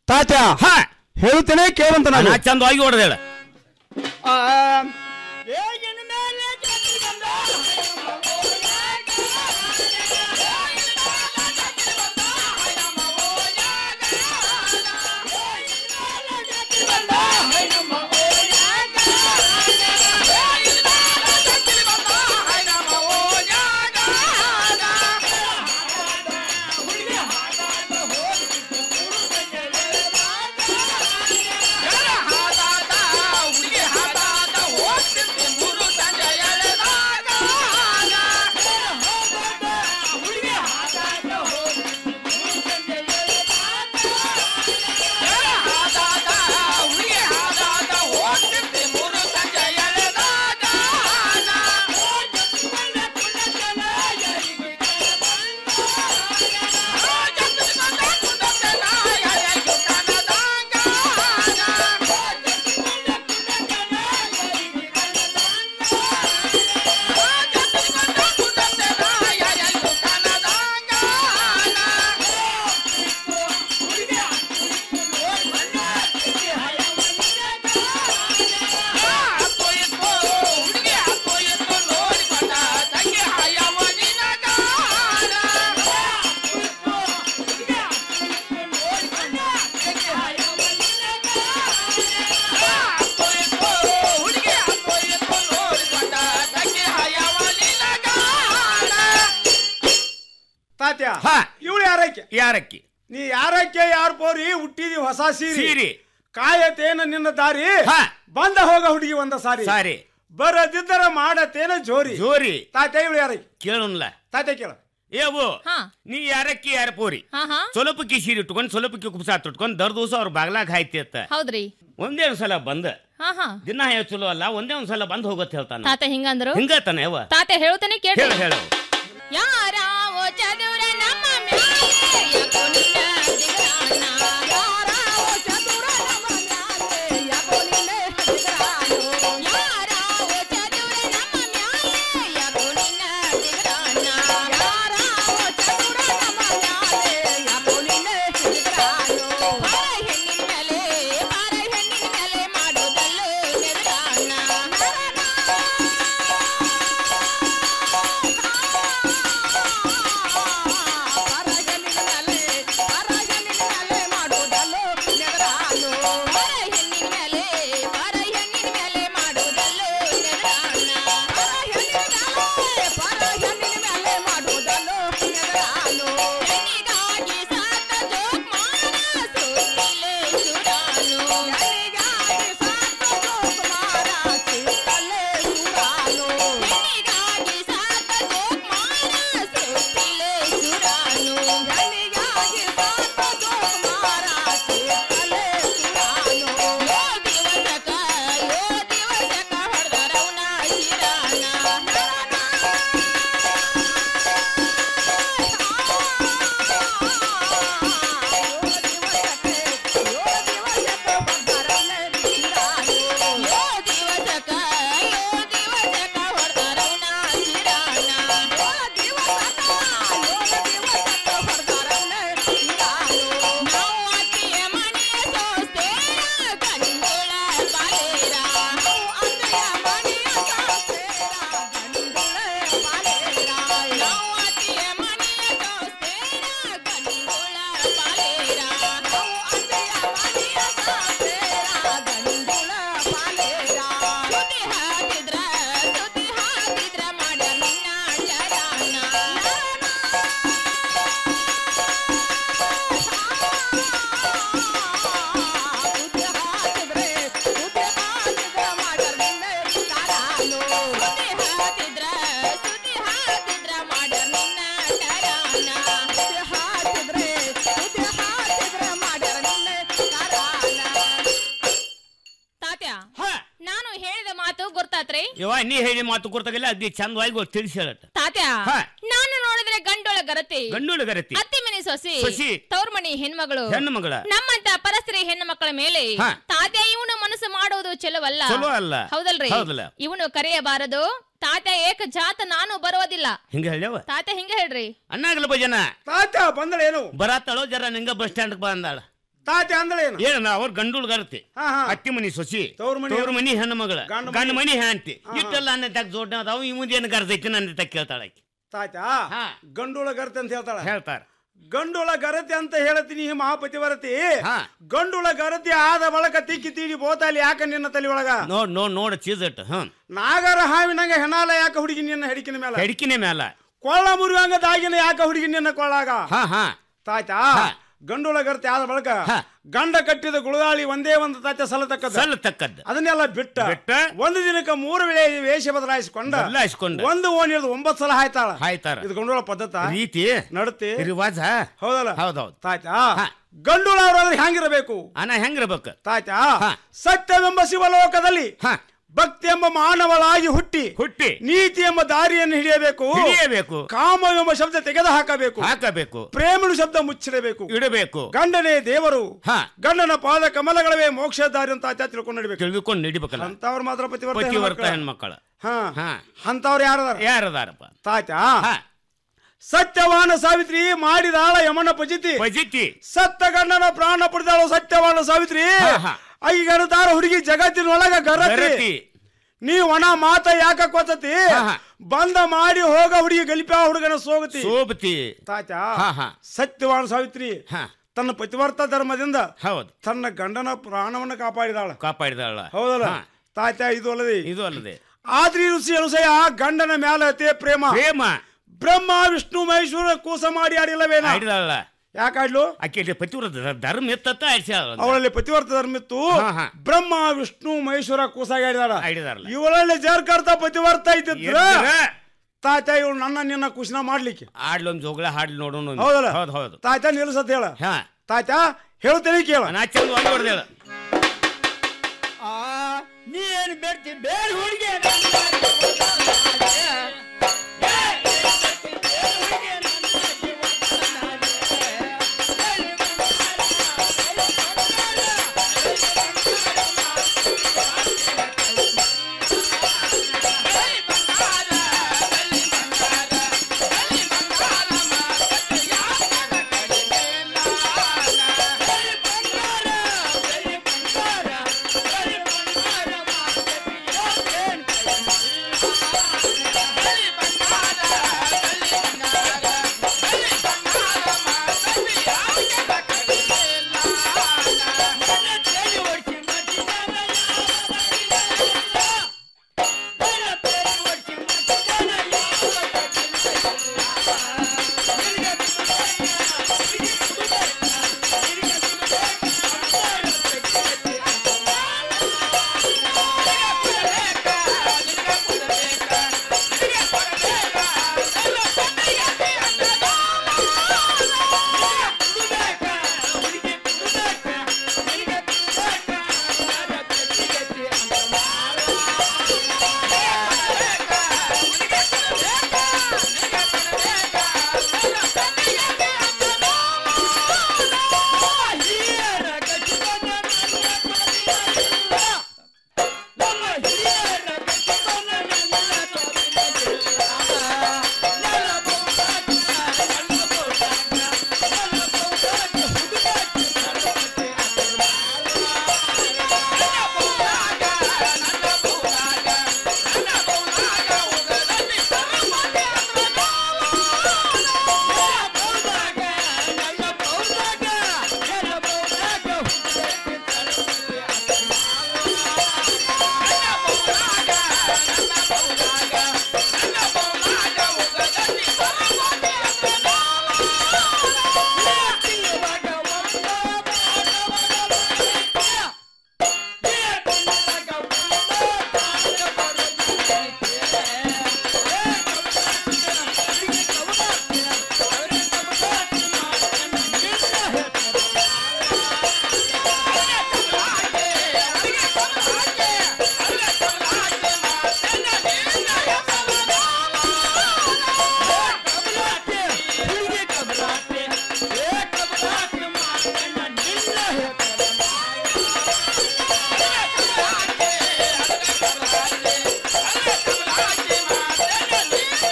ತಾತ ಹೇಳುತ್ತೇನೆ ಕೇಳುವಂತ ನಾನು ಚಂದವಾಗಿ ಹೊಡೆದೇಳ ತಾತ್ಯ ಹಾ. ಇವಳು ಯಾರಕ್ಕೆ ಯಾರಕ್ಕಿ ನೀ ಯಾರಕ್ಕೆ ಯಾರು ಪೋರಿ ಹುಟ್ಟಿದಿ ಹೊಸ ಸೀರೆ ಸೀರೆ. ಕಾಯತೇನ ನಿನ್ನ ದಾರಿ ಬಂದ ಹೋಗ ಹುಡುಗಿ ಒಂದ ಸಾರಿ ಸಾರಿ. ಬರದಿದ್ದರ ಮಾಡತೇನ ಜೋರಿ ಜೋರಿ ತಾತ್ಯ ಇವಳು ಯಾರಕ್ಕೆ ಕೇಳೋನ್ಲ ತಾತ್ಯ ಕೇಳ ಏವು ಹಾ. ನೀ ಯಾರಕ್ಕಿ ಯಾರ ಪೋರಿ ಹಾ ಹಾ ಸೊಲಪಕ್ಕಿ ಸೀರೆ ಇಟ್ಕೊಂಡು ಸೊಲಪಕ್ಕಿ ಕುಪ್ಸ ತುಟ್ಕೊಂಡು ದರ್ ದಿವಸ ಅವ್ರ ಬಾಗ್ಲಾಗ ಹಾಯ್ತಿ ಅತ್ತ ಹೌದ್ರಿ ಒಂದೇ ಒಂದ್ ಸಲ ಬಂದ ಹಾ ಹಾ ದಿನ ಹೇಳ ಚಲೋ ಅಲ್ಲ ಒಂದೇ ಒಂದ್ ಸಲ ಬಂದ್ ಹೋಗತ್ ಹೇಳ್ತಾನ ತಾತ ಹಿಂಗಂದ್ರು ಹಿಂಗತಾನೆ ಯವ್ವ ತಾತ ಹೇಳ್ತೇನೆ ಕೇಳಿ ಹೇಳ ಹೇಳ ಯಾರಾವೋ ಚದುರ ನಮ್ಮ ಮ್ಯಾಲೆ ಯಾಕೋ ನಿನ್ನ ದಿಗರಾಣ? ಯಾರಾವೋ ಚದುರ ನಮ್ಮ ಮ್ಯಾಲೆ ಯಾಕೋ ನಿನ್ನ ದಿಗರಾಣ? ಯಾರಾವೋ ಚದುರ ನಮ್ಮ ಮ್ಯಾಲೆ ಯಾಕೋ ನಿನ್ನ ದಿಗರಾಣ? ಯಾರಾವೋ ಚದುರ ನಮ್ಮ ಮ್ಯಾಲೆ ಯಾಕೋ ನಿನ್ನ ದಿಗರಾಣ? ಬಾರ ಹೆಣ್ಣಿನ ಮ್ಯಾಲೆ, ಬಾರ ಹೆಣ್ಣಿನ ಮ್ಯಾಲೆ ಮಾಡೋದಲ್ಲೋ ನೆರಳಾಣ. ತಾತ್ಯ ನಾನು ಹೇಳಿದ ಮಾತು ಗೊತ್ತಾತ್ರಿ ಯವ್ವ ನೀ ಹೇಳಿ ಮಾತು ಕೊಡ್ತಾಗಿಲ್ಲ ಅದಿ ಚಂದವಾಗಿ ಗೊತ್ತು ತಿಳಿಸಿ ಹೇಳತ್ತ ತಾತ್ಯ ಹಾ. ನಾನು ನೋಡಿದ್ರೆ ಗಂಡೊಳ ಗರತಿ ಗಂಡುಳ ಗರತಿ ಅತ್ತಿ ಮನೆ ಸೊಸಿ ಸೊಸಿ. ತೌರ್ಮಣಿ ಹೆಣ್ಮಗಳು ಹೆಣ್ಣು ಮಗಳ. ನಮ್ಮಂತ ಪರಸ್ತ್ರೀ ಹೆಣ್ಣು ಮಕ್ಕಳ ಮೇಲೆ ಹಾ. ತಾತ್ಯ ಇವನು ಮನಸ್ಸು ಮಾಡುವುದು ಚೆಲುವಲ್ಲ ಚಲೋ ಅಲ್ಲ. ಹೌದಲ್ರಿ ಹೌದಲ್ಲ. ಇವನು ಕರೆಯಬಾರದು ತಾತ್ಯ ಏಕ ಜಾತ ನಾನು ಬರೋದಿಲ್ಲ ಹಿಂಗ ಹೇಳ್ಯವ ತಾತ್ಯ ಹಿಂಗ ಹೇಳ್ರಿ ಅಣ್ಣಾಗಲ್ಲ ಭಜನ ತಾತ ಬಂದಳೇನು ಬರತ್ತಾಳೋ ಜರ ನಿಂಗ ಬಸ್ ಸ್ಟ್ಯಾಂಡ್ ಬಂದಾಳ ತಾತೆ ಅಂದ್ರೆ ಏನು ಏನ ಅವ್ರ ಗಂಡುಳ ಗರತಿ ಹಾ, ಹಾ. ಅತ್ತಿ ಮನಿ ಸೊಸಿ ತವ್ರ ಮನಿ- ತವ್ರ ಮನಿ ಹೆಣ್ಣು ಮಗಳ ಗಂಡ ಗಂಡ ಮನಿ- ಮನಿ ಹೆಂಡತಿ ಹಾ. ಇಟ್ಟೆಲ್ಲ ನನ್ನ ತಕ್ಕ ಜೋಡ್ನ ಅದಾವ ಈ ಮುಂದೆ ಏನು ಗರ್ದೈತಿ ನನ್ನ ತಕ್ಕ ಕೇಳ್ತಾಳ ಆಕಿ ತಾತ ಗಂಡುಳ ಗರತಿ ಅಂತ ಹೇಳ್ತಾಳ ಹೇಳ್ತಾರ ಗಂಡುಳ ಗರತಿ ಅಂತ ಹೇಳ್ತೀನಿ ಈ ಮಹಾಪತಿವರತಿ ಗಂಡುಳ ಗರತಿ ಆದ ಬಳಕ ತಿಕ್ಕಿ ತೀಡಿ ಬೋತಾಲಿ ಯಾಕ ನಿನ್ನ ತಲೆ ಒಳಗ ನೋಡ್ ನೋಡ್ ನೋಡ್ ಚೀಸ್ ಇಟ್ಟು ಹ್ಮ್ ನಾಗರ ಹಾವಿನಂಗ ಹೆಣಾಲ ಯಾಕ ಹುಡುಗಿ ನಿನ್ನ ಹೆಡಿಕಿನ ಮೇಲೆ ಹೆಡ್ಕಿನ ಮ್ಯಾಲ ಕೊಳ್ಳ ಮುರಿವಂಗ ದಾಗಿನ ಯಾಕ ಹುಡುಗಿ ನಿನ್ನ ಕೊಳ್ಳಾಗ ಹಾ ಹಾ ತಾಯ್ತಾ ಗಂಡುಳ ಗರತಿ ಆದ ಬಳಕ ಗಂಡ ಕಟ್ಟಿದ ಗುಳದಾಳಿ ಒಂದೇ ಒಂದು ತಾತ ಸಲತಕ್ಕದ ಸಲ್ಲತಕ್ಕದ್ದು ಅದನ್ನೆಲ್ಲ ಬಿಟ್ಟ ಬಿಟ್ಟ ಒಂದು ದಿನಕ್ಕೆ ಮೂರು ವೇಳೆ ವೇಷ ಬದಲಾಯಿಸಿಕೊಂಡ ಬದಲಾಯಿಸ್ಕೊಂಡ. ಒಂದು ಓಣಿ ಹಿಡಿದು ಒಂಬತ್ತು ಸಲ ಹಾಯ್ತಾಳ ಹಾಯ್ತಾರ ಇದು ಗಂಡುಳ ಪದ್ಧತ ರೀತಿ ನಡತೆ ರಿವಾಜ ಹೌದಲ್ಲ ಹೌದೌದು ತಾಯ್ತಾ ಗಂಡುಳ ಅವ್ರಾದ್ರೆ ಹೆಂಗಿರಬೇಕು ಅನ ಹೆಂಗಿರ್ಬೇಕು ತಾಯ್ತಾ ಸತ್ಯವೆಂಬ ಶಿವಲೋಕದಲ್ಲಿ ಭಕ್ತಿ ಎಂಬ ಮಾನವಳಾಗಿ ಹುಟ್ಟಿ ಹುಟ್ಟಿ ನೀತಿ ಎಂಬ ದಾರಿಯನ್ನು ಹಿಡಿಯಬೇಕು ಹಿಡಿಯಬೇಕು ಕಾಮ ಎಂಬ ಶಬ್ದ ತೆಗೆದು ಹಾಕಬೇಕು ಹಾಕಬೇಕು ಪ್ರೇಮನು ಶಬ್ದ ಮುಚ್ಚಿಡಬೇಕು ಇಡಬೇಕು ಗಂಡನೇ ದೇವರು ಹಾ ಗಂಡನ ಪಾದ ಕಮಲಗಳವೇ ಮೋಕ್ಷ ದಾರಿ ಅಂತ ಆಚಾರ್ಯ ತಿಳ್ಕೊಂಡು ನಡಿಬೇಕು ತಿಳ್ಕೊಂಡು ನಡಿಬೇಕಲ್ಲ ಅಂತವ್ರ ಮಾತ್ರ ಪತಿವರ್ತ ಪತಿವರ್ತ ಹೆಣ್ಮಕ್ಳು. ಹೆಣ್ಮಕ್ಕಳ ಹಾ ಹಾ ಅಂತವ್ರು ಯಾರದಾರ ಯಾರದಾರಪ್ಪ ತಾಯ್ತಾ ಸತ್ಯವಾನ ಸಾವಿತ್ರಿ ಮಾಡಿದಾಳ ಯಮನ ಪಜಿತಿ ಪಜಿತಿ ಸತ್ತ ಗಂಡನ ಪ್ರಾಣ ಪಡೆದಾಳು ಸತ್ಯವಾನ ಸಾವಿತ್ರಿ ಐಗಣದಾರ ಹುಡುಗಿ ಜಗತ್ತಿನೊಳಗ ಗರತಿ ಗರತಿ. ನೀ ಒಣ ಮಾತ ಯಾಕ ಕೊತ್ತತಿ ಬಂದ ಮಾಡಿ ಹೋಗ ಹುಡುಗಿ ಗಲಿಪ್ಯಾ ಹುಡುಗನ ಸೋಗತಿ ಸೋಬತಿ ತಾತ್ಯಾ ಹಾ, ಹಾ. ಸತ್ಯವಾನ ಸಾವಿತ್ರಿ ತನ್ನ ಪತಿವರ್ತ ಧರ್ಮದಿಂದ ಹೌದು ತನ್ನ ಗಂಡನ ಪ್ರಾಣವನ್ನ ಕಾಪಾಡಿದಾಳ ಕಾಪಾಡಿದಾಳ ಹೌದಲ್ಲ ಹಾ. ತಾತ್ಯಾ ಇದು ಅಲ್ಲದೆ ಇದು ಅಲ್ಲದೆ ಆದ್ರಿ ಋಷಿ ಅನುಸಯ ಗಂಡನ ಮ್ಯಾಲ ಅತಿ ಪ್ರೇಮ ಪ್ರೇಮ ಬ್ರಹ್ಮ ವಿಷ್ಣು ಮಹೇಶ್ವರ ಕೂಸ ಮಾಡಿ ಆಡಿಲ್ಲವೇನ ಆಡಿದಾಳ ಯಾಕಾಡ್ಲು ಆಕೆ ಪತಿವ್ರತ ಧರ್ಮ ಎತ್ತ ಆಡ್ಸ್ಯಾಳ ಅವಳಲ್ಲಿ ಪತಿವರ್ತ ಧರ್ಮ ಇತ್ತು ಹಾ, ಹಾ. ಬ್ರಹ್ಮ ವಿಷ್ಣು ಮಹೇಶ್ವರ ಕೂಸಾಗಿ ಆಡಿದಾಳ ಆಡಿದಾರಲ್ಲ ಇವಳಲ್ಲಿ ಜರ್ಕರ್ತ ಪತಿವರ್ತ ಇದ್ದಿದ್ರ ಇದ್ರ? ತಾತ ಇವಳು ನನ್ನ ನಿನ್ನ ಕುಶನ ಮಾಡ್ಲಿಕ್ಕೆ ಆಡ್ಲೊಂದ್ ಜೋಗಳ ಹಾಡ್ಲಿ ನೋಡೋಣ ಒಂದು. ಹೌದಲ್ಲ ಹೌದು ಹೌದು ತಾತ ನಿಲ್ಸತ್ ಹೇಳ ಹಾ ತಾತ ಹೇಳ್ತೇನೆ ಕೇಳ ನಾ ಚಂದ ಒಂದು ಹೊಡ್ದೇಳ ನೀ ಏನ್ ಬೇಡ್ತಿ ಬೇರೆ ಹುಡುಗಿ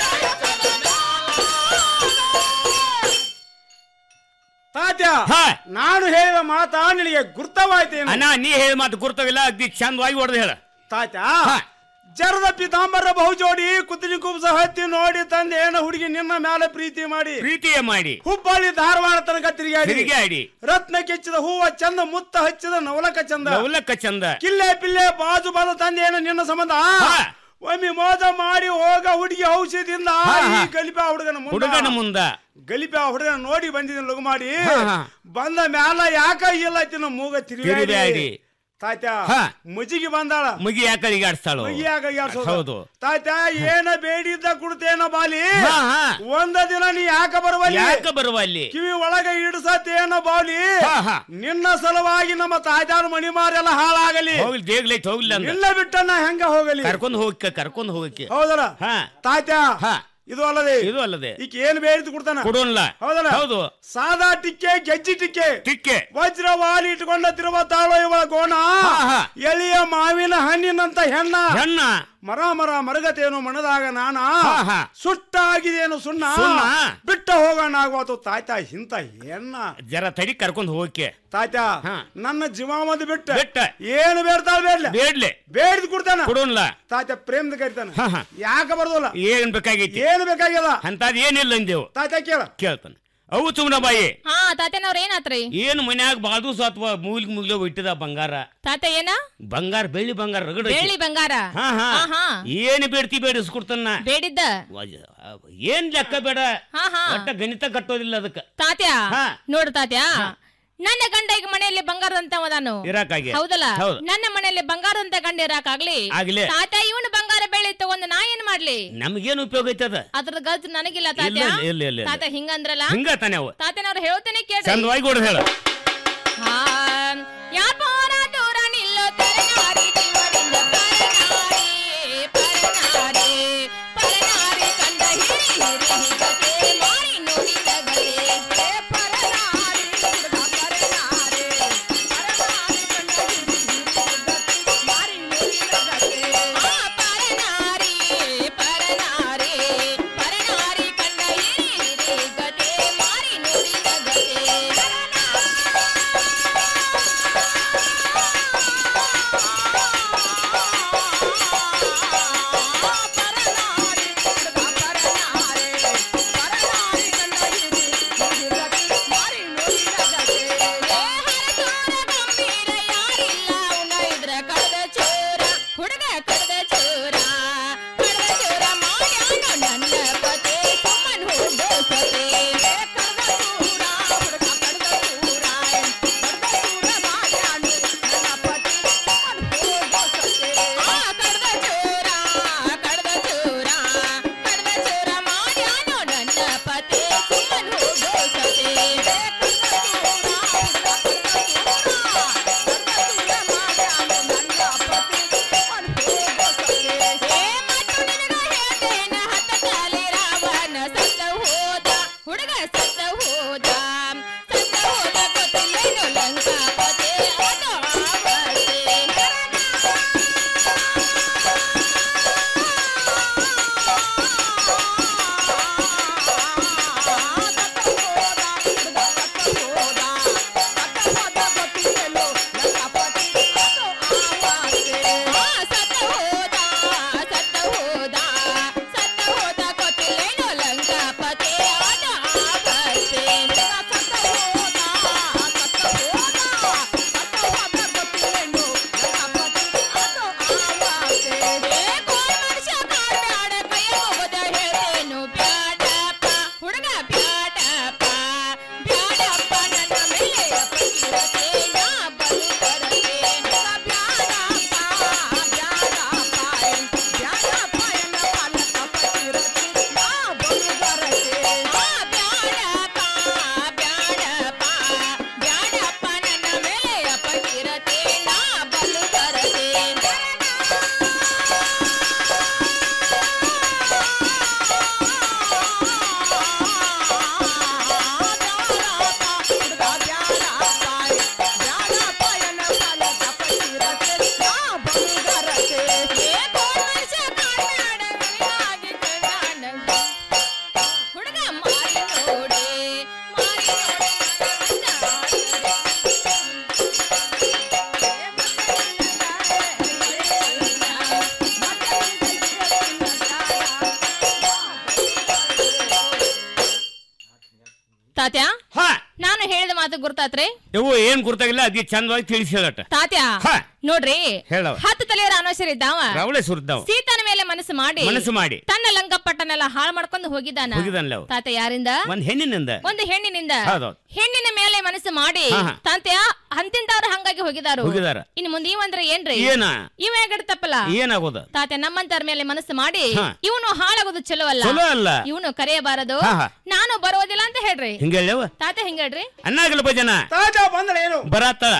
ತಾತ್ಯ ನಾನು ಹೇಳಿದ ಮಾತಾ ನಿನಗೆ ಗುರ್ತವಾಯ್ತೇನು ಅಣ್ಣ ನೀ ಹೇಳಿ ಮಾತು ಗುರ್ತವಿಲ್ಲ ಅಗ್ದಿ ಚಂದವಾಗಿ ಹೊಡೆದು ಹೇಳ ತಾತ ಜರದ ಪಿತಾಂಬರ ಬಹುಜೋಡಿ ಕುತ್ತಿಗೆ ಕುಬ್ಸ ಹತ್ತಿ ನೋಡಿ ತಂದೆ ಏನ ಹುಡುಗಿ ನಿನ್ನ ಮೇಲೆ ಪ್ರೀತಿ ಮಾಡಿ ಪ್ರೀತಿಯೇ ಮಾಡಿ ಹುಬ್ಬಳ್ಳಿ ಧಾರವಾಡ ತನಕ ತಿರುಗಾಡಿ ತಿರುಗಾಡಿ. ರತ್ನ ಕೆಚ್ಚಿದ ಹೂವ ಚಂದ ಮುತ್ತ ಹಚ್ಚಿದ ನವಲಕ ಚಂದ ನವಲಕ್ಕ ಚಂದ ಕಿಲ್ಲೆ ಪಿಲ್ಲೆ ಬಾಜು ಬಂದ ತಂದೆ ಏನ ನಿನ್ನ ಸಂಬಂಧ ಒಮ್ಮೆ ಮೋಜ ಮಾಡಿ ಹೋಗ ಹುಡುಗಿ ಔಷಧಿಯಿಂದ ಹಾ, ಈ ಹಾ. ಗಲಿಪ ಹುಡುಗನ ಮುಂದ ಹುಡುಗನ ಮುಂದ ಗಲಿಪ ಹುಡುಗನ ನೋಡಿ ಬಂದಿದ್ದೀನಿ ಲಗು ಮಾಡಿ ಹಾ, ಹಾ. ಬಂದ ಮ್ಯಾಲ ಯಾಕ ಇಲ್ಲ ತಿನ್ನ ಮೂಗ ತಿರುಗಾಡಿ ತಿರುಗಾಡಿ. ತಾತ್ಯ ಹಾ. ಮುಜಿಗೆ ಬಂದಾಳ ಮುಗಿ ಯಾಕೆ ಅಡಿಗಾಡ್ಸ್ತಾಳು ಮುಗಿಯಾಗ ಯಾರ್ಸೋದು. ಹೌದು ತಾತ ಏನ ಬೇಡಿದ್ದ ಕುಡ್ತೇನ ಬಾಲಿ ಹಾ, ಹಾ. ಒಂದ ದಿನ ನೀ ಯಾಕ ಬರುವಲ್ಲಿ ಯಾಕೆ ಬರುವ ಅಲ್ಲಿ ಕಿವಿ ಒಳಗ ಇಡ್ಸತ್ತೇನ ಬಾಲಿ ಹಾ, ಹಾ. ನಿನ್ನ ಸಲುವಾಗಿ ನಮ್ಮ ತಾಯ್ದಾರ ಮಣಿಮಾರೆಲ್ಲ ಹಾಳಾಗಲಿ ಹೋಗ್ಲಿ ದೇಗ್ಲೈತ್ ಹೋಗ್ಲಿ ಅಂದ ನಿನ್ನ ಬಿಟ್ಟನ್ನ ಹೆಂಗ ಹೋಗಲಿ ಕರ್ಕೊಂಡ್ ಹೋಗಕ್ಕೆ ಕರ್ಕೊಂಡ್ ಹೋಗಕ್ಕೆ ಹೌದಲ್ಲ ಹಾ ತಾತ್ಯ ಹಾ. ಇದು ಅಲ್ಲದೆ ಇದು ಅಲ್ಲದೆ ಈಕ ಏನ್ ಬೇಡಿದ್ದು ಕೊಡ್ತಾನ ಕೊಡೋನ್ಲ ಹೌದಲ್ಲ ಹೌದು ಸಾದಾ ಟಿಕ್ಕೆ ಗೆಜ್ಜಿ ಟಿಕ್ಕೆ ಟಿಕ್ಕೆ ವಜ್ರವಾಲಿ ಇಟ್ಕೊಂಡ ತಿರುವ ತಾಳೋ ಇವಳ ಗೋಣ ಹಾ. ಎಳಿಯ ಮಾವಿನ ಹಣ್ಣಿನಂತ ಹೆಣ್ಣ ಹೆಣ್ಣ ಮರ ಮರ ಮರಗತೇನು ಮನದಾಗ ನಾನ ಹಾ, ಹಾ. ಸುಟ್ಟಾಗಿದೇನು ಸುಣ್ಣ ಸುಣ್ಣ. ಬಿಟ್ಟ ಹೋಗೋಣ ಆಗುವತ್ತು ತಾಯ್ತ ಇಂತ ಹೆಣ್ಣ ಜರ ತಡಿ ಕರ್ಕೊಂಡ್ ಹೋಗಕ್ಕೆ ತಾಯ್ತ ಹಾ. ನನ್ನ ಜೀವಾಮದ ಬಿಟ್ಟ ಬಿಟ್ಟ. ಏನು ಬೇಡ್ತಾಳ ಬೇಡ್ಲೆ ಬೇಡ್ಲೆ ಬೇಡಿದ್ ಕೊಡ್ತಾನ ಕೊಡೋನ್ಲ ತಾಯ್ತ ಪ್ರೇಮದ ಕರಿತಾನ ಹಾ, ಹಾ. ಯಾಕ ಬರ್ದೋಲ್ಲ ಏನ್ ಬೇಕಾಗೈತಿ ಏನು ಬೇಕಾಗ್ಯದ ಅಂತದ್ ಏನಿಲ್ಲ ಅಂದೇವು ತಾಯ್ತ ಕೇಳ ಕೇಳ್ತಾನ ಅವು ಸುಮ್ನ ಬಾಯಿ ಹಾ ತಾತನವ್ರ ಏನಾತ್ರಿ ಏನ್ ಮನ್ಯಾಗ ಬಾದು ಅಥವಾ ಮೂಲಿಗೆ ಮುಗ್ಲ ಇಟ್ಟಿದ ಬಂಗಾರ ತಾತ ಏನ ಬಂಗಾರ ಬೆಳ್ಳಿ ಬಂಗಾರ ರಗಡ ಐತಿ. ಬೆಳ್ಳಿ ಬಂಗಾರ ಹಾ ಹಾ ಹಾ, ಹಾ. ಏನ್ ಬೇಡ್ತಿ ಬೇಡಿಸ್ಕೊಡ್ತಾನ ಬೇಡಿದ್ದ ಏನ್ ಲೆಕ್ಕ ಬೇಡ ಹಾ ಹಾ ಒಟ್ಟ ಗಣಿತ ಕಟ್ಟೋದಿಲ್ಲ ಅದಕ್ಕ ತಾತ್ಯ ಹಾ. ನೋಡು ತಾತ್ಯ ನನ್ನ ಗಂಡ ಈಗ ಮನೆಯಲ್ಲಿ ಬಂಗಾರದಂತ ಅವದಾನು ಇರಾಕಾಗೆ. ಹೌದಲ್ಲ ಹೌದು. ನನ್ನ ಮನೆಯಲ್ಲಿ ಬಂಗಾರದಂತ ಗಂಡ ಇರಾಕಾಗ್ಲಿ ಆಗ್ಲಿ. ತಾತ ಇವನು ಬಂಗಾರ ಬೆಳ್ಳಿ ತಗೊಂಡು ನಾ ಏನ್ ಮಾಡ್ಲಿ ನಮ್ಗೇನ್ ಉಪಯೋಗ ಐತಿ ಅದ ಅದ್ರ ಗಲ್ತ್ ನನಗಿಲ್ಲ ಇಲ್ಲ, ತಾತ್ಯ ಇಲ್ಲ, ಇಲ್ಲ, ಇಲ್ಲ. ತಾತ ಹಿಂಗಂದ್ರಲ್ಲ ಹಿಂಗ ತಾನೆ ಅವು ತಾತನವ್ರು ಹೇಳ್ತೇನೆ ಕೇಳ್ರಿ ಚಂದವಾಗಿ ಕೊಡ ಹೇಳ ಹಾ ಯಾಪೋರ ದೂರ ನಿಲ್ಲೋ ತರನಾರಿ ಜೀವದಿಂದ ಪರನಾರಿ ಪರನಾರಿ ಪರನಾರಿ ಕಂಡ ಹಿರಿ ಹಿರಿ ಹಿಗತೆ ಮಾರಿ ನುಡಿದ ಗತೆ ಹೇ ಪರನಾರಿ ಹುಡುಗ ಪರನಾರಿ ಪರನಾರಿ ಕಂಡ ಹಿರಿ ಹಿರಿ ಹಿಗತೆ ಮಾರಿ ನುಡಿದ ಗತೆ ಆ ಪರನಾರಿ ಪರನಾರಿ ಪರನಾರಿ ಕಂಡ ಹಿರಿ ಹಿರಿ ಗತೆ ಮಾರಿ ನುಡಿದ ಗತೆ ಗುರ್ತಾತ್ರಿ ಇವು ಏನ್ ಗುರ್ತಾಗಿಲ್ಲ ಅದೇ ಚಂದವಾಗಿ ತಿಳಿಸಿ ಹೇಳಟ ತಾತ್ಯ ಹಾ. ನೋಡ್ರಿ ಹೇಳವ. ಹತ್ತು ತಲೆಯರ ಅನವಶ್ಯರ ಇದ್ದಾವ ರವಳೆ ಸುರಿದ್ದಾವ ಸೀತನ ಮೇಲೆ ಮನಸ್ಸು ಮಾಡಿ ಮನಸ್ಸು ಮಾಡಿ. ತನ್ನ ಲಂಗಪಟ್ಟನೆಲ್ಲ ಹಾಳು ಮಾಡ್ಕೊಂಡು ಹೋಗಿದ್ದಾನ ಹೋಗಿದಾನಲ್ಲ ಅವ. ತಾತ ಯಾರಿಂದ ಒಂದ್ ಹೆಣ್ಣಿನಿಂದ ಒಂದು ಹೆಣ್ಣಿನಿಂದ ಹೌದೌದು. ಹೆಣ್ಣಿನ ಮೇಲೆ ಮನಸ್ಸು ಮಾಡಿ ಹಾ, ಹಾ. ತಾತ್ಯ ಅಂತಿಂತವ್ರು ಹಂಗಾಗಿ ಹೋಗಿದಾರು ಹೋಗಿದಾರ. ಇನ್ನು ಮುಂದೆ ಇವಂದ್ರೆ ಏನ್ರಿ ಏನ? ಇವ ಹೇಗಡ್ ತಪ್ಪಲ್ಲ ಏನಾಗೋದ ತಾತ್ಯ ನಮ್ಮಂತರ ಮೇಲೆ ಮನಸ್ಸು ಮಾಡಿ ಹಾ. ಇವನು ಹಾಳಾಗೋದು ಚಲೋ ಅಲ್ಲ ಚಲೋ ಅಲ್ಲ. ಇವನು ಕರೆಯಬಾರದು ಹಾ, ಹಾ. ನಾನು ಬರೋದಿಲ್ಲ ಅಂತ ಹೇಳ್ರಿ ಹಿಂಗೇಳವ ತಾತ ಹಿಂಗೇಳ್ರಿ ಅನ್ನಾಗಲ್ಲ ಭಜನ ತಾಜ ಬಂದ್ರೆ ಏನು ಬರಾತಳ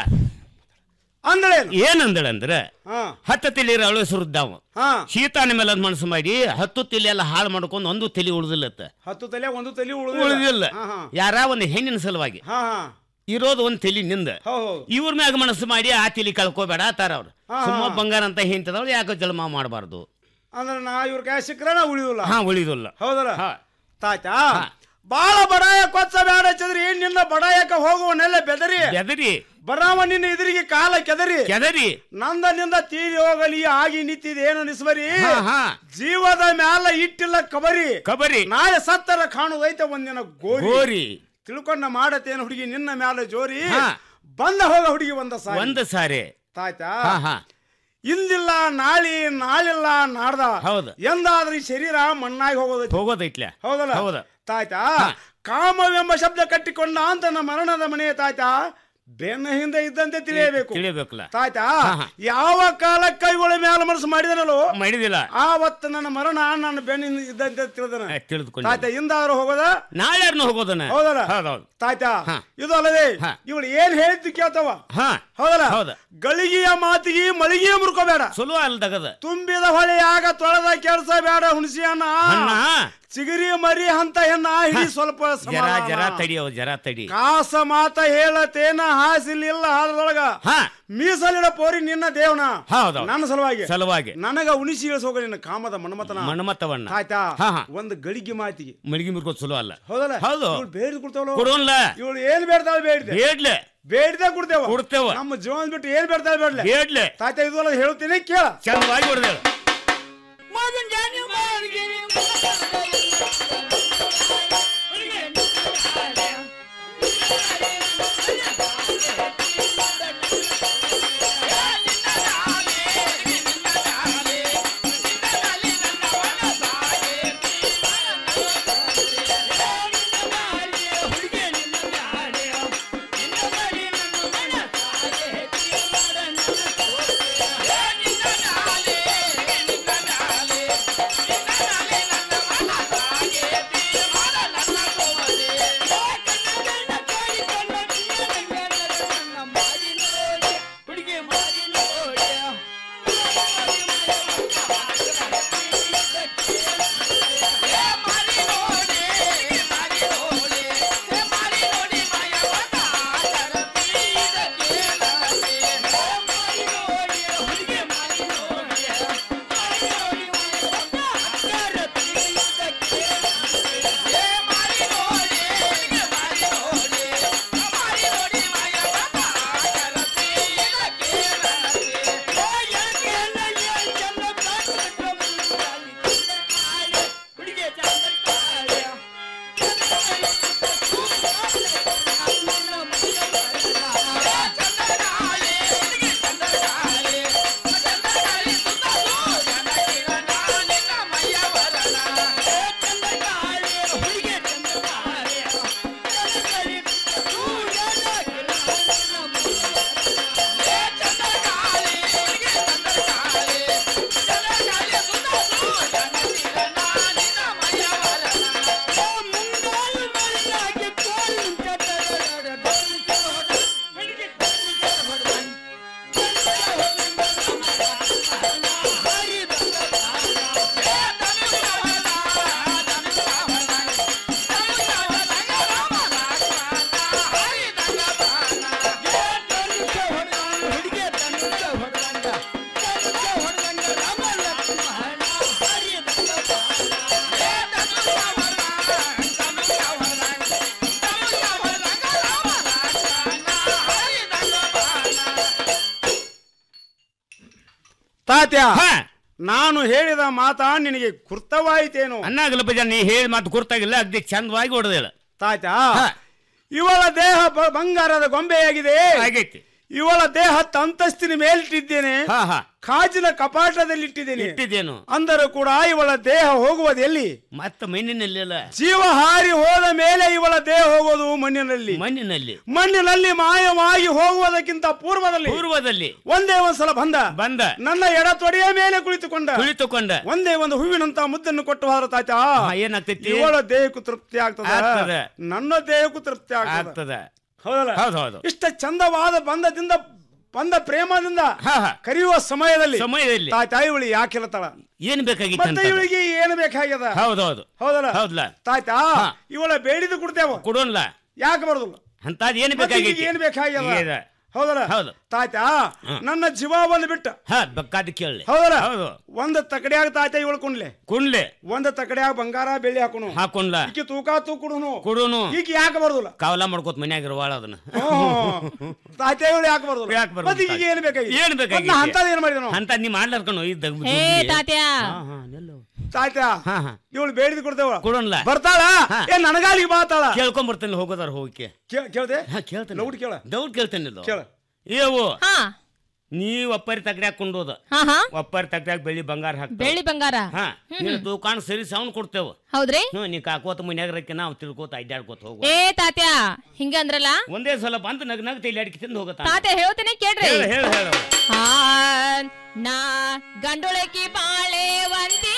ಅಂದಳೇನು ಏನಂದಳ ಅಂದ್ರ ಹಾ ಹತ್ತ ತಲಿ ಅಳು ಸುರಿದ್ದಾವ ಹಾ ಶೀತಾನ ಮೇಲೆ ಅದ್ ಮನಸ್ಸು ಮಾಡಿ ಹತ್ತು ತಲೆ ಎಲ್ಲ ಹಾಳು ಮಾಡ್ಕೊಂಡು ಒಂದು ತಲೆ ಉಳಿದಿಲ್ಲತ್ತ ಹತ್ತು ತಲೆ ಒಂದು ತಲೆ ಉಳಿದಿಲ್ಲ ಉಳಿದಿಲ್ಲ ಹಾ ಹಾ ಯಾರ ಒಂದು ಹೆಣ್ಣಿನ ಸಲುವಾಗಿ ಹಾ ಹಾ ಇರೋದು ಒಂದ್ ತಲಿ ನಿಂದ ಹೌದ್ ಹೌದ್. ಇವ್ರ ಮ್ಯಾಗ ಮನಸ್ಸು ಮಾಡಿ ಆ ತಲಿ ಕಳ್ಕೋಬೇಡ ತಾರ ಅವ್ರು ಹಾ, ಸುಮ್ಮ ಹಾ. ಬಂಗಾರ ಅಂತ ಹಿಂತದವ್ರು ಯಾಕೆ ಜನ್ಮ ಮಾಡಬಾರ್ದು ಅಂದ್ರೆ ನಾ ಇವ್ರ ಕೈ ಸಿಕ್ಕ್ರೆ ನಾ ಉಳಿದಿಲ್ಲ ಹಾ ಉಳಿದಿಲ್ಲ ಹೌದಲ್ಲ ಹಾ. ತಾಯ್ತಾ ಬಾಳ ಬಡಾಯ ಕೊಚ್ಚ ಬೇಡ ಚದ್ರಿ ನಿನ್ನ ಬಡಾಯಕ ಹೋಗುವನೆಲ್ಲ ಬೆದರಿ ಬೆದರಿ ಬರಾಮ ನಿನ್ನ ಎದುರಿಗೆ ಕಾಲ ಕೆದರಿ ಕೆದರಿ ನಂದ ನಿಂದ ತೀರಿ ಹೋಗಲಿ ಆಗಿ ನಿಂತಿದೇನು ನಿಸ್ಬರಿ ಹಾ, ಹಾ. ಜೀವದ ಮ್ಯಾಲ ಇಟ್ಟಿಲ್ಲ ಕಬರಿ ಕಬರಿ ನಾಳೆ ಸತ್ತರ ಕಾಣುದೈತೆ ಒಂದಿನ ಗೋರಿ ಗೋರಿ ತಿಳ್ಕೊಂಡ ಮಾಡತೇನು ಹುಡುಗಿ ನಿನ್ನ ಮ್ಯಾಲ ಜೋರಿ ಹಾ. ಬಂದ ಹೋಗ ಹುಡುಗಿ ಒಂದ ಸಾರಿ ಒಂದ್ ಸಾರಿ ತಾಯ್ತಾ ಹಾ ಹಾ ಇಂದಿಲ್ಲ ನಾಳಿ ನಾಳಿಲ್ಲ ನಾಡ್ದ ಹೌದು. ಎಂದಾದ್ರೂ ಈ ಶರೀರ ಮಣ್ಣಾಗಿ ಹೋಗೋದೈತಿ ಹೋಗೋದೈತ್ಲೆ ಹೌದಲ್ಲ ಹೌದ ತಾಯ್ತಾ ಕಾಮವೆಂಬ ಶಬ್ದ ಕಟ್ಟಿಕೊಂಡ ಅಂತ ನಮ್ಮ ಮರಣದ ಮನೆ ತಾಯ್ತಾ ಬೆನ್ನ ಹಿಂದೆ ಇದ್ದಂತೆ ತಿಳಿಯಬೇಕು ತಿಳಿಯಬೇಕಲ್ಲ ತಾಯ್ತಾ ಹಾ, ಹಾ. ಯಾವ ಕಾಲಕ್ಕೆ ಕೈಗಳ ಮೇಲೆ ಮನಸ್ಸು ಮಾಡಿದನಲ್ಲೋ ಮಾಡಿದಿಲ್ಲ ಆವತ್ತು ನನ್ನ ಮರಣ ನನ್ನ ಬೆನ್ನಿಂದ ಇದ್ದಂತೆ ತಿಳಿದನ ತಿಳಿದುಕೊಂಡು ತಾಯ್ತಾ ಇಂದಾದ್ರೂ ಹೋಗೋದ ನಾಳೆ ಹೋಗೋದನ್ನ ಹೌದಲ್ಲ ಹೌದೌದು ತಾಯ್ತಾ ಹಾ. ಇದು ಅಲ್ಲದೆ ಹಾ. ಇವಳು ಏನ್ ಹೇಳಿದ್ದು ಕೇಳ್ತಾವ ಹಾ ಹೌದಲ್ಲ ಹೌದ. ಗಳಿಗೆಯ ಮಾತಿಗೆ ಮಳಿಗೆಯ ಮುರ್ಕೋಬೇಡ ಚಲೋ ಅಲ್ದಗದ ತುಂಬಿದ ಹೊಳೆಯಾಗ ತೊಳೆದ ಕೆಲಸ ಬೇಡ ಹುಣಸಿಯನ್ನ ಅಣ್ಣ ಚಿಗರಿ ಮರಿ ಅಂತ ಹೆಣ್ಣ ಹಿಡಿ ಸ್ವಲ್ಪ ಜರ ಸಮಾಧಾನ. ಜರ ತಡಿ ಅವ್ ಜರ ತಡಿ ಕಾಸ ಮಾತ ಹೇಳತೇನ ಹಾಸಿಲಿಲ್ಲ ಹಾಲದೊಳಗ ಹಾ ಮೀಸಲಿಡ ಪೋರಿ ನಿನ್ನ ದೇವನ ಹೌದೌದು. ನನ್ನ ಸಲುವಾಗಿ ಸಲುವಾಗಿ ನನಗ ಉಣಿಸಿ ಇಳಿಸೋಗ ನಿನ್ನ ಕಾಮದ ಮನ್ಮತನ ಮಣಮತ್ತವಣ್ಣ ಆಯ್ತಾ ಹಾ, ಹಾ. ಒಂದು ಗಳಿಗೆ ಮಾತಿಗೆ ಮಳಿಗೆ ಮುರ್ಕೋದ್ ಚಲೋ ಅಲ್ಲ ಹೌದಲ್ಲ ಹೌದು ಇವಳು ಬೇಡಿದ್ ಕೊಡ್ತಾವಲ್ಲ ಕೊಡೋನ್ಲ ಇವಳು ಏನ್ ಬೇಡ್ತಾಳೆ ಬೇಡಿದೆ ಬೇಡ್ಲೆ ಬೇಡಿದೆ ಕೊಡ್ತೇವ ಕೊಡ್ತೇವ ನಮ್ಮ ಜೀವನ ಬಿಟ್ಟು ಏನ್ ಬೇಡ್ತಾಳೆ ಬೇಡ್ಲೆ ಬೇಡ್ಲೆ ತಾಯ್ತಾ ಇದು ಅಲ್ಲ ಹೇಳ್ತೀನಿ ಕೇಳ ಚಂದವಾಗಿ ಹೊಡೆದೇಳು ತಾತ್ಯ ನಾನು ಹೇಳಿದ ಮಾತಾ ನಿನಗೆ ಕೃತವಾಯಿತೇನು ಅನ್ನಾಗಲ್ಲ ಬಜ ನೀ ಹೇಳಿ ಮಾತು ಗುರ್ತಾಗಿಲ್ಲ ಅಗ್ದಿ ಚಂದವಾಗಿ ಹೊಡೆದೇಳ ತಾಯ್ತಾ ಇವಳ ದೇಹ ಬ- ಬಂಗಾರದ ಗೊಂಬೆಯಾಗಿದೆ ಆಗೈತಿ ಇವಳ ದೇಹ ಅಂತಸ್ತಿನ ಮೇಲಿಟ್ಟಿದ್ದೇನೆ ಹಾ ಹಾ ಕಾಜಿನ ಕಪಾಟದಲ್ಲಿ ಇಟ್ಟಿದ್ದೇನೆ ಇಟ್ಟಿದ್ದೇನು ಅಂದರೂ ಕೂಡ ಇವಳ ದೇಹ ಹೋಗುವುದು ಎಲ್ಲಿ ಮತ್ತ ಮಣ್ಣಿನಲ್ಲಿಲ್ಲ ಜೀವ ಹಾರಿ ಹೋದ ಮೇಲೆ ಇವಳ ದೇಹ ಹೋಗೋದು ಮಣ್ಣಿನಲ್ಲಿ ಮಣ್ಣಿನಲ್ಲಿ ಮಣ್ಣಿನಲ್ಲಿ ಮಾಯವಾಗಿ ಹೋಗುವುದಕ್ಕಿಂತ ಪೂರ್ವದಲ್ಲಿ ಪೂರ್ವದಲ್ಲಿ ಒಂದೇ ಒಂದ್ಸಲ ಬಂದ ಬಂದ ನನ್ನ ಎಡ ತೊಡೆಯ ಮೇಲೆ ಕುಳಿತುಕೊಂಡ ಕುಳಿತುಕೊಂಡ ಒಂದೇ ಒಂದು ಹೂವಿನಂತ ಮುದ್ದನ್ನು ಕೊಟ್ಟು ಹೋದ್ರ ತಾತ ಏನಾಗ್ತೈತಿ ಇವಳ ದೇಹಕ್ಕೂ ತೃಪ್ತಿ ಆಗ್ತದ ಆಗ್ತದೆ. ನನ್ನ ದೇಹಕ್ಕೂ ತೃಪ್ತಿ ಆಗ್ತದ ಆಗ್ತದ ಹೌದಲ್ಲ ಹೌದು ಹೌದು ಇಷ್ಟ ಚಂದವಾದ ಬಂಧದಿಂದ ಬಂದ ಪ್ರೇಮದಿಂದ ಕರೆಯುವ ಸಮಯದಲ್ಲಿ ಸಮಯದಲ್ಲಿ ತಾತ ಇವಳಿ ಯಾಕೆ ಇರ್ತಾಳ ಏನ್ ಬೇಕಾಗಿತ್ತು ಮತ್ತೆ ಅಂತ ಇವಳಿಗೆ ಏನು ಬೇಕಾಗ್ಯದ ಹೌದೌದು ಹೌದಲ್ಲ ಹೌದಲ್ಲ ತಾಯ್ತಾ ಇವಳ ಬೇಡಿದ ಕೊಡ್ತೇವ ಕೊಡೋನ್ಲ ಯಾಕೆ ಬರೋದಿಲ್ಲ ಅಂತದ್ ಏನ್ ಮತ್ತೆ ಈಗ ಬೇಕಾಗಿತ್ತು ಏನ್ ಬೇಕಾಗ್ಯದ ಈಗ ಹೌದಲ್ಲ ಹೌದು ತಾಯ್ತಾ ನನ್ನ ಜೀವ ಬಂದು ಬಿಟ್ಟ ಹಾ ಬೇಕಾದ ಕೇಳಿ ಹೌದಲ್ಲ ಹೌದು ಒಂದ್ ತಕಡಿಯಾಗ ತಾಯ್ತಾ ಇವಳು ಕುಣ್ಲೆ ಕುಣ್ಲೆ ಒಂದ್ ತಕಡಿಯಾಗ ಬಂಗಾರ ಬೆಳ್ಳಿ ಹಾಕೋಣ ಹಾಕೊಂಡ್ಲ ಈಕಿ ತೂಕ ತೂಕುಡುನು ಕೊಡುನು ಈಗ ಯಾಕೆ ಬರೋದಿಲ್ಲ ಕಾವಲ ಮಾಡ್ಕೋತ ಮನ್ಯಾಗ ಇರುವಾಳ ಅದನ್ನ ತಾಯ್ತಾ ಇವಳು ಯಾಕೆ ಬರೋದಿಲ್ಲ ಯಾಕೆ ಬರೋದಿಲ್ಲ ಮತ್ತೆ ಈಗ ಏನ್ ಬೇಕಾಗಿ ಏನ್ ಬೇಕಾಗಿತ್ತು? ಅಂತದ್ ಏನ್ ಮಾಡಿದ ಅಂತ ನೀ ಮಾಡ್ಲಾರ್ಕೊಂಡು ಇದ್ದ ಹೇ ತಾತ್ಯ ತಾಯ್ತಾ ಹಾ ಹಾ ಇವಳು ಬೇಡಿದ ಕೊಡ್ತೇವ ಕೊಡೋನ್ಲ ಬರ್ತಾಳ ಹಾ. ಏನ್ ನನಗಾಲಿಗೆ ಬಾತಾಳ ಕೇಳ್ಕೊಂಡ್ ಬರ್ತೇನೆ ಹೋಗೋದಾರ ಹೋಗಕ್ಕೆ ಕೇ- ಕೇಳ್ದೆ ಹಾ ಕೇಳ್ತೇನೆ ಲೌಡ್ ಕೇಳ ದೌಡ್ ಕೇಳ್ತೇನೆ ಇದು ಕೇಳ ಏವು ಹಾ ನೀವ್ ಒಪ್ಪರಿ ತಗಡಿ ಹಾಕೊಂಡೋದ ಹಾ ಹಾ ಒಪ್ಪರಿ ತಗಡ್ಯಾಗ ಬೆಳ್ಳಿ ಬಂಗಾರ ಹಾಕ್ತೇವೆ ಬೆಳ್ಳಿ ಬಂಗಾರ ಹಾ ನೀನು ದುಕಾನ್ ಸರಿ ಸೌಂಡ್ ಕೊಡ್ತೇವ ಹೌದ್ರಿ ಹ್ಞೂ ನೀ ಕಾಕೋತ ಮನ್ಯಾಗ ರಕ್ಕೆ ನಾವು ತಿಳ್ಕೋತ ಅಡ್ಡಾಡ್ಕೋತ ಹೋಗು ಏ ತಾತ್ಯ ಹಿಂಗ ಅಂದ್ರಲ್ಲ ಒಂದೇ ಸಲ ಬಂದು ನಗ್ ನಗ್ ತೈಲಿ ಅಡಿಕೆ ತಿಂದು ಹೋಗತ್ತ ತಾತ್ಯ ಹೇಳ್ತೇನೆ ಕೇಳ್ರಿ ಹೇಳ ಹೇಳ ಹೇಳ ಆ, ನಾ ಗಂಡುಳಕಿ ಬಾಳೆವಂತೆ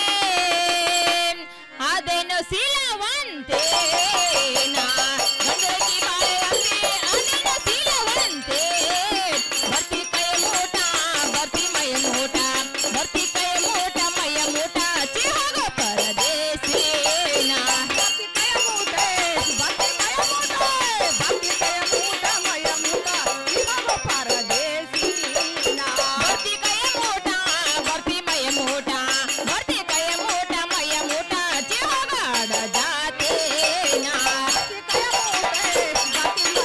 ಅದೇನು ಸೀಲವಂತೆ ನಾ ಗಂಡುಳಕಿ ಬಾಳೆವಂತೆ ಅದೇನು ಸೀಲವಂತೆ ಬರ್ತಿ ಕೈ ಮೂಟ ಬರ್ತಿ ಮಯ ಮೂಟ ಬರ್ತಿ ಕೈ ಮೂಟ ಮಯ ಮೂಟ ಚಿ ಹೋಗೋ ಪರದೇಸಿ ನಾ ಬರ್ತಿ ಕೈ ಮೂಟ ಬರ್ತಿ ಕೈ ಮೂಟ ಬರ್ತಿ ಕೈ ಮೂಟ ಮಯ ಮೂಟ ಚಿ ಹೋಗೋ ಪರದೇಸಿ ನಾ ಬರ್ತಿ ಕೈ ಮೂಟ ಬರ್ತಿ ಮಯ ಮೂಟ ಬರ್ತಿ ಕೈ ಮೂಟ ಮಯ ಮೂಟ ಚಿ ಹೋಗಾಡ ಜಾತೆ ನಾ ಬರ್ತಿ ಕೈ ಮೂಟ ಬರ್ತಿ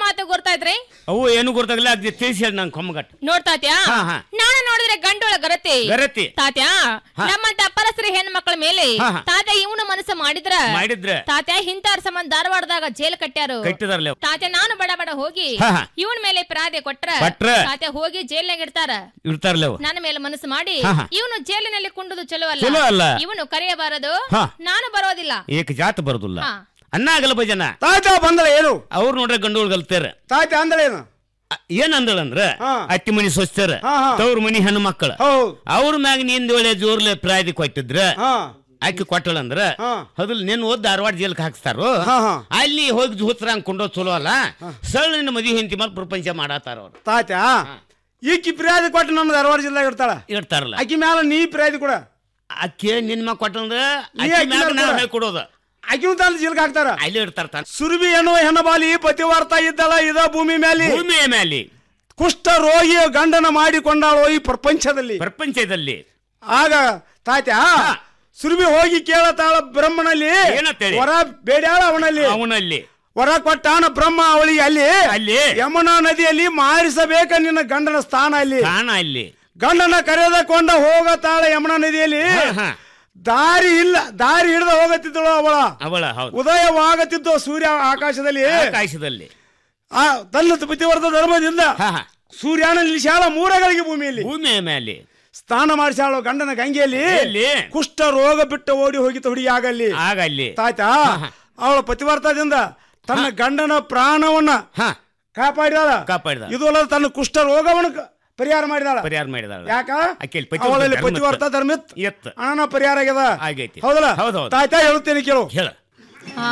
ಮಾತು ಗುರ್ತಾಯ್ತ್ರಿ ಅವು ಏನು ಗೊತ್ತಾಗಲ್ಲ ಅದ್ ತಿಳಿಸಿ ಹೇಳಿ ನಂಗೆ ಕೊಮ್ಮಗಟ್ ನೋಡ್ತಾತ್ಯಾ ಹಾ, ಹಾ. ನಾನು ನೋಡಿದ್ರೆ ಗಂಡೊಳ ಗರತಿ ಗರತಿ. ತಾತ್ಯಾ ಹಾ. ನಮ್ಮಂತ ಅಪರಸ್ತ್ರೀ ಹೆಣ್ಣು ಮಕ್ಕಳ ಮೇಲೆ ಹಾ, ಹಾ. ತಾತ್ಯ ಇವನು ಮನಸ್ಸು ಮಾಡಿದ್ರ ಮಾಡಿದ್ರ. ತಾತ್ಯ ಹಿಂತಾರ ಸಂಬಂಧ ಧಾರವಾಡದಾಗ ಜೈಲ್ ಕಟ್ಟ್ಯಾರು ಕಟ್ಟಿದಾರ್ಲೆ ಅವು. ತಾತ್ಯ ನಾನು ಬಡ ಬಡ ಹೋಗಿ ಹಾ, ಹಾ. ಇವನ್ ಮೇಲೆ ಪ್ರಾದೆ ಕೊಟ್ರ ಕೊಟ್ರ. ತಾತ್ಯ ಹೋಗಿ ಜೈಲ್ನಾಗ ಇಡ್ತಾರ ಇರ್ತಾರಲ್ಲ ಅವು. ನನ್ನ ಮೇಲೆ ಮನಸ್ಸು ಮಾಡಿ ಹಾ, ಹಾ. ಇವನು ಜೈಲಿನಲ್ಲಿ ಕುಂಡುದು ಚಲೋ ಚಲೋ ಅಲ್ಲ. ಅಲ್ಲ ಇವನು ಕರೆಯಬಾರದು ಹಾ. ನಾನು ಬರೋದಿಲ್ಲ ಏಕ ಜಾತ ಬರೋದಿಲ್ಲ ಹಾ. ಅನ್ನ ಆಗಲ್ಲ ಭಜನ ತಾತ ಬಂದಳ ಏನು ಅವ್ರು ನೋಡ್ರೆ ಗಂಡು ಗಲ್ತಾರ ತಾತ ಅಂದಳ ಏನು ಏನ್ ಅಂದಳಂದ್ರ ಅತ್ತಿ ಮನಿ ಸ್ವಸ್ಥರ ಹಾ, ಹಾ. ತವ್ರ ಮನಿ ಹೆಣ್ಣು ಮಕ್ಕಳ ಹೌದ್. ಅವ್ರ ಮ್ಯಾಗ ನಿಂದ ಒಳ್ಳೆ ಜೋರ್ಲೆ ಪ್ರಾಯದಿ ಕೊಟ್ಟಿದ್ರ ಹಾ ಆಕಿ ಕೊಟ್ಟಳಂದ್ರ ಹೌದಿಲ್ಲ ನಿನ್ ಓದ್ ಧಾರವಾಡ ಜೈಲ್ಗೆ ಹಾಕ್ತಾರೋ ಹಾ, ಹಾ. ಅಲ್ಲಿ ಹೋಗಿ ಜೋತ್ರ ಕೊಂಡೋ ಚಲೋ ಅಲ್ಲ ಸಳ್ ನಿನ್ನ ಮದುವೆ ಹೆಂಡತಿ ಮೇಲೆ ಪ್ರಪಂಚ ಮಾಡಾತಾರ ಅವ್ರು ತಾತ ಈಕಿ ಫಿರ್ಯಾದಿ ಕೊಟ್ಟು ನಮ್ಮ ಧಾರವಾಡ ಜಿಲ್ಲೆಗೆ ಇರ್ತಾಳ ಇರ್ತಾರಲ್ಲ ಆಕಿ ಮ್ಯಾಲ ನೀ ಫಿರ್ಯಾದಿ ಕೊಡ ಅಕ್ಕಿ ನಿನ್ ಮ್ಯಾಗ ಕೊಟ್ಟಂದ್ರ ನೀ ಅಕ್ಕಿ ಆಕಿ ಮ್ಯಾಗ ಮ್ಯಾಲ್ ನಾವ್ ಕೊಡ. ಹೇಳ್ ಕೊಡೋದ ಆಕಿನೂ ತಾನು ಜಿಲ್ಗೆ ಹಾಕ್ತಾರ ಅಲ್ಲಿ ಇಡ್ತಾರ ತಾನ ಸುರಭಿ ಎನ್ನುವ ಹೆಣ್ಣಬಾಲಿ ಪತಿವಾರ್ತ ಇದ್ದಳ ಇದ ಭೂಮಿ ಮೇಲೆ ಭೂಮಿಯ ಮೇಲೆ ಕುಷ್ಠ ರೋಗಿಯ ಗಂಡನ ಮಾಡಿಕೊಂಡಾಳು ಈ ಪ್ರಪಂಚದಲ್ಲಿ ಪ್ರಪಂಚದಲ್ಲಿ ಆಗ ತಾತ್ಯ ಸುರಭಿ ಹೋಗಿ ಕೇಳತಾಳ ಬ್ರಹ್ಮನಲ್ಲಿ ಏನಂತೇಳಿ? ವರ ಬೇಡ್ಯಾಳ ಅವನಲ್ಲಿ ಅವನಲ್ಲಿ ವರ ಕೊಟ್ಟಾನ ಬ್ರಹ್ಮ ಅವಳಿಗೆ ಅಲ್ಲಿ ಅಲ್ಲಿ ಯಮುನಾ ನದಿಯಲ್ಲಿ ಮಾರಿಸಬೇಕ ನಿನ್ನ ಗಂಡನ ಸ್ಥಾನ ಅಲ್ಲಿ ಕಾಣ ಅಲ್ಲಿ ಗಂಡನ ಕರೆದುಕೊಂಡ ಹೋಗತಾಳ ಯಮುನಾ ನದಿಯಲ್ಲಿ ಹಾ, ಹಾ. ದಾರಿ ಇಲ್ಲ ದಾರಿ ಹಿಡಿದ ಹೋಗತ್ತಿದ್ದಳು ಅವಳ ಅವಳ ಹೌದು ಉದಯವಾಗುತ್ತಿದ್ದು ಸೂರ್ಯ ಆಕಾಶದಲ್ಲಿ ಆಕಾಶದಲ್ಲಿ ಆ ತನ್ನ ಪತಿವರ್ತ ಧರ್ಮದಿಂದ ಸೂರ್ಯನ ನಿಲ್ಲಿಸಾಳ ಮೂರಗಳಿಗೆ ಭೂಮಿಯಲ್ಲಿ ಭೂಮಿಯ ಮೇಲೆ ಸ್ನಾನ ಮಾಡಿಸಾಳು ಗಂಡನ ಗಂಗೆಯಲ್ಲಿ ಎಲ್ಲಿ? ಕುಷ್ಠ ರೋಗ ಬಿಟ್ಟು ಓಡಿ ಹೋಗಿತ್ತು ಹುಡುಗಿ ಆಗಲ್ಲಿ ಆಗಲ್ಲಿ ತಾಯ್ತಾ ಅವಳ ಪತಿವರ್ತದಿಂದ ತನ್ನ ಗಂಡನ ಪ್ರಾಣವನ್ನ ಕಾಪಾಡಿದಾಳ ಕಾಪಾಡಿದ ಇದು ಅಲ್ಲದ ತನ್ನ ಕುಷ್ಠ ರೋಗವನ್ನು ಕ- ಪರಿಹಾರ ಮಾಡಿದಾಳ ಪರಿಹಾರ ಮಾಡಿದಾಳ ಯಾಕ ಆಕೆಲ್ ಅವಳಲ್ಲಿ ಪತಿವರ್ತ ಧರ್ಮಿತ್ ಎತ್ತ ಅಣ್ಣನ ಪರಿಹಾರ ಆಗ್ಯದ ಆಗೈತಿ ಹೌದಲ್ಲ ಹೌದೌದು ತಾಯ್ತಾ ಹೇಳುತ್ತೇನೆ ಕೇಳು ಹೇಳ ಆ,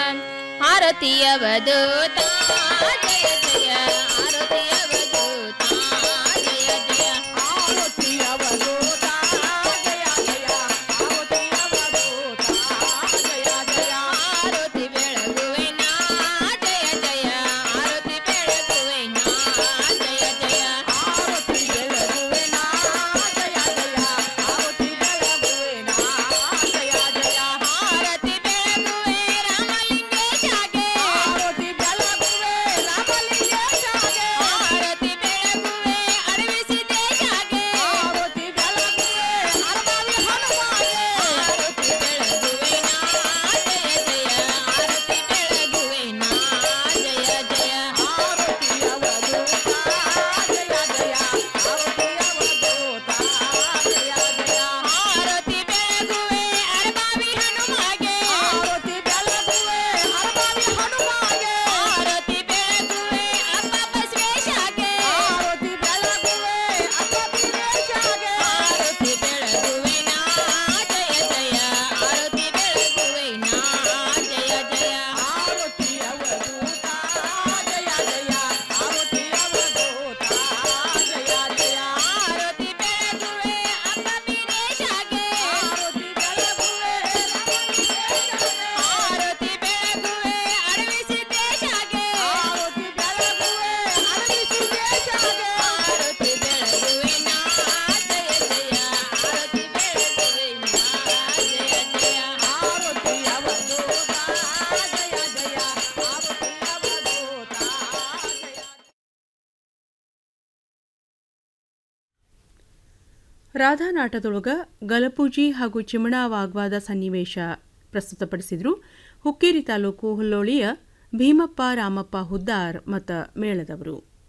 ಆರತಿಯ ವಧೂತ ಜಯ ಜಯ ಆರತಿಯ ವಧೂತ ಜಯ ಜಯ ಆರತಿಯ ವಧೂತ ಜಯ ಜಯ ಆರತಿಯ ವಧೂತ ಜಯ ಜಯ ಆರತಿ ಬೆಳಗುವೆ ನಾ ಜಯ ಜಯ ಆರತಿ ಬೆಳಗುವೆ ನಾ ಜಯ ಜಯ ಆರತಿ ಬೆಳಗುವೆ ನಾ ಜಯ ಜಯ ಆರತಿ ಬೆಳಗುವೆ ನಾ ಜಯ ಜಯ ಆರತಿ ಬೆಳಗುವೆ ರಾಮಲಿಂಗೇಶಗೆ ಆರತಿ ಬೆಳಗುವೆ ರಾಮಲಿಂಗೇಶಗೆ ಆರತಿ ಬೆಳಗುವೆ ಅಡವಿಸಿದ್ದೇಶಗೆ ಆರತಿ ಬೆಳಗುವೆ ಅರಬಾವಿ ಹನುಮಾಗೆ ಆರತಿ ಬೆಳಗುವೆ ನಾ ಜಯ ಜಯ ಆರತಿ ಬೆಳಗುವೆ ನಾ ಜಯ ಜಯ ಆರತಿಯ ವಧೂತ ಜಯ ಜಯ ಆರತಿಯ ವಧೂತ ಜಯ ಜಯ ಆರತಿ ಬೆಳಗುವೆ ಅರಬಾವಿ ಹನುಮಾಗೆ ಆರತಿ ಬೆಳಗುವೆ ಅರಬಾವಿ ಹನುಮಾಗೆ ಆರತಿ ಬೆಳಗುವೆ ಅಪ್ಪ ಬಸವೇಶಗೆ ಆರತಿ ಬೆಳಗುವೆ ಅಪ್ಪ ಬಸವೇಶಗೆ ಆರತಿ ಬೆಳಗುವೆ ನಾ ಜಯ ಜಯ ಆರತಿ ಬೆಳಗುವೆ ನಾ ಜಯ ಜಯ ಆರತಿಯ ವಧೂತ ಜಯ ಜಯ ಆರತಿಯ ವಧೂತ ಜಯ ಜಯ ಆರತಿ ಬೆಳಗುವೆ ಅಪ್ಪ ಬೀರೇಶಗೆ ಆರತಿ ಬೆಳಗುವೆ ಆರತಿ ಬೆಳಗುವೆ ಅಡವಿಸಿದ್ದೇಶಗೆ ಆರತಿ ಬೆಳಗುವೆ ಅಡವಿಸಿದ್ದೇಶಗೆ ಆರತಿ ಬೆಳಗುವೆ ನಾ ಜಯ ಜಯ ಆರತಿ ಬೆಳಗುವೆ ನಾ ಜಯ ಜಯ ಆರತಿಯ ವಧೂತ ಜಯ ಜಯ ಆರತಿಯ ವಧೂತ ಜಯ ರಾಧಾನಾಟದೊಳಗ ಗಲಪೂಜಿ ಹಾಗೂ ಚಿಮಣ ವಾಗ್ವಾದ ಸನ್ನಿವೇಶ ಪ್ರಸ್ತುತಪಡಿಸಿದ್ರು ಹುಕ್ಕೇರಿ ತಾಲೂಕು ಹುಲ್ಲೋಳಿಯ ಭೀಮಪ್ಪ ರಾಮಪ್ಪ ಹುದ್ದಾರ್ ಮತ್ತ ಮೇಳದವರು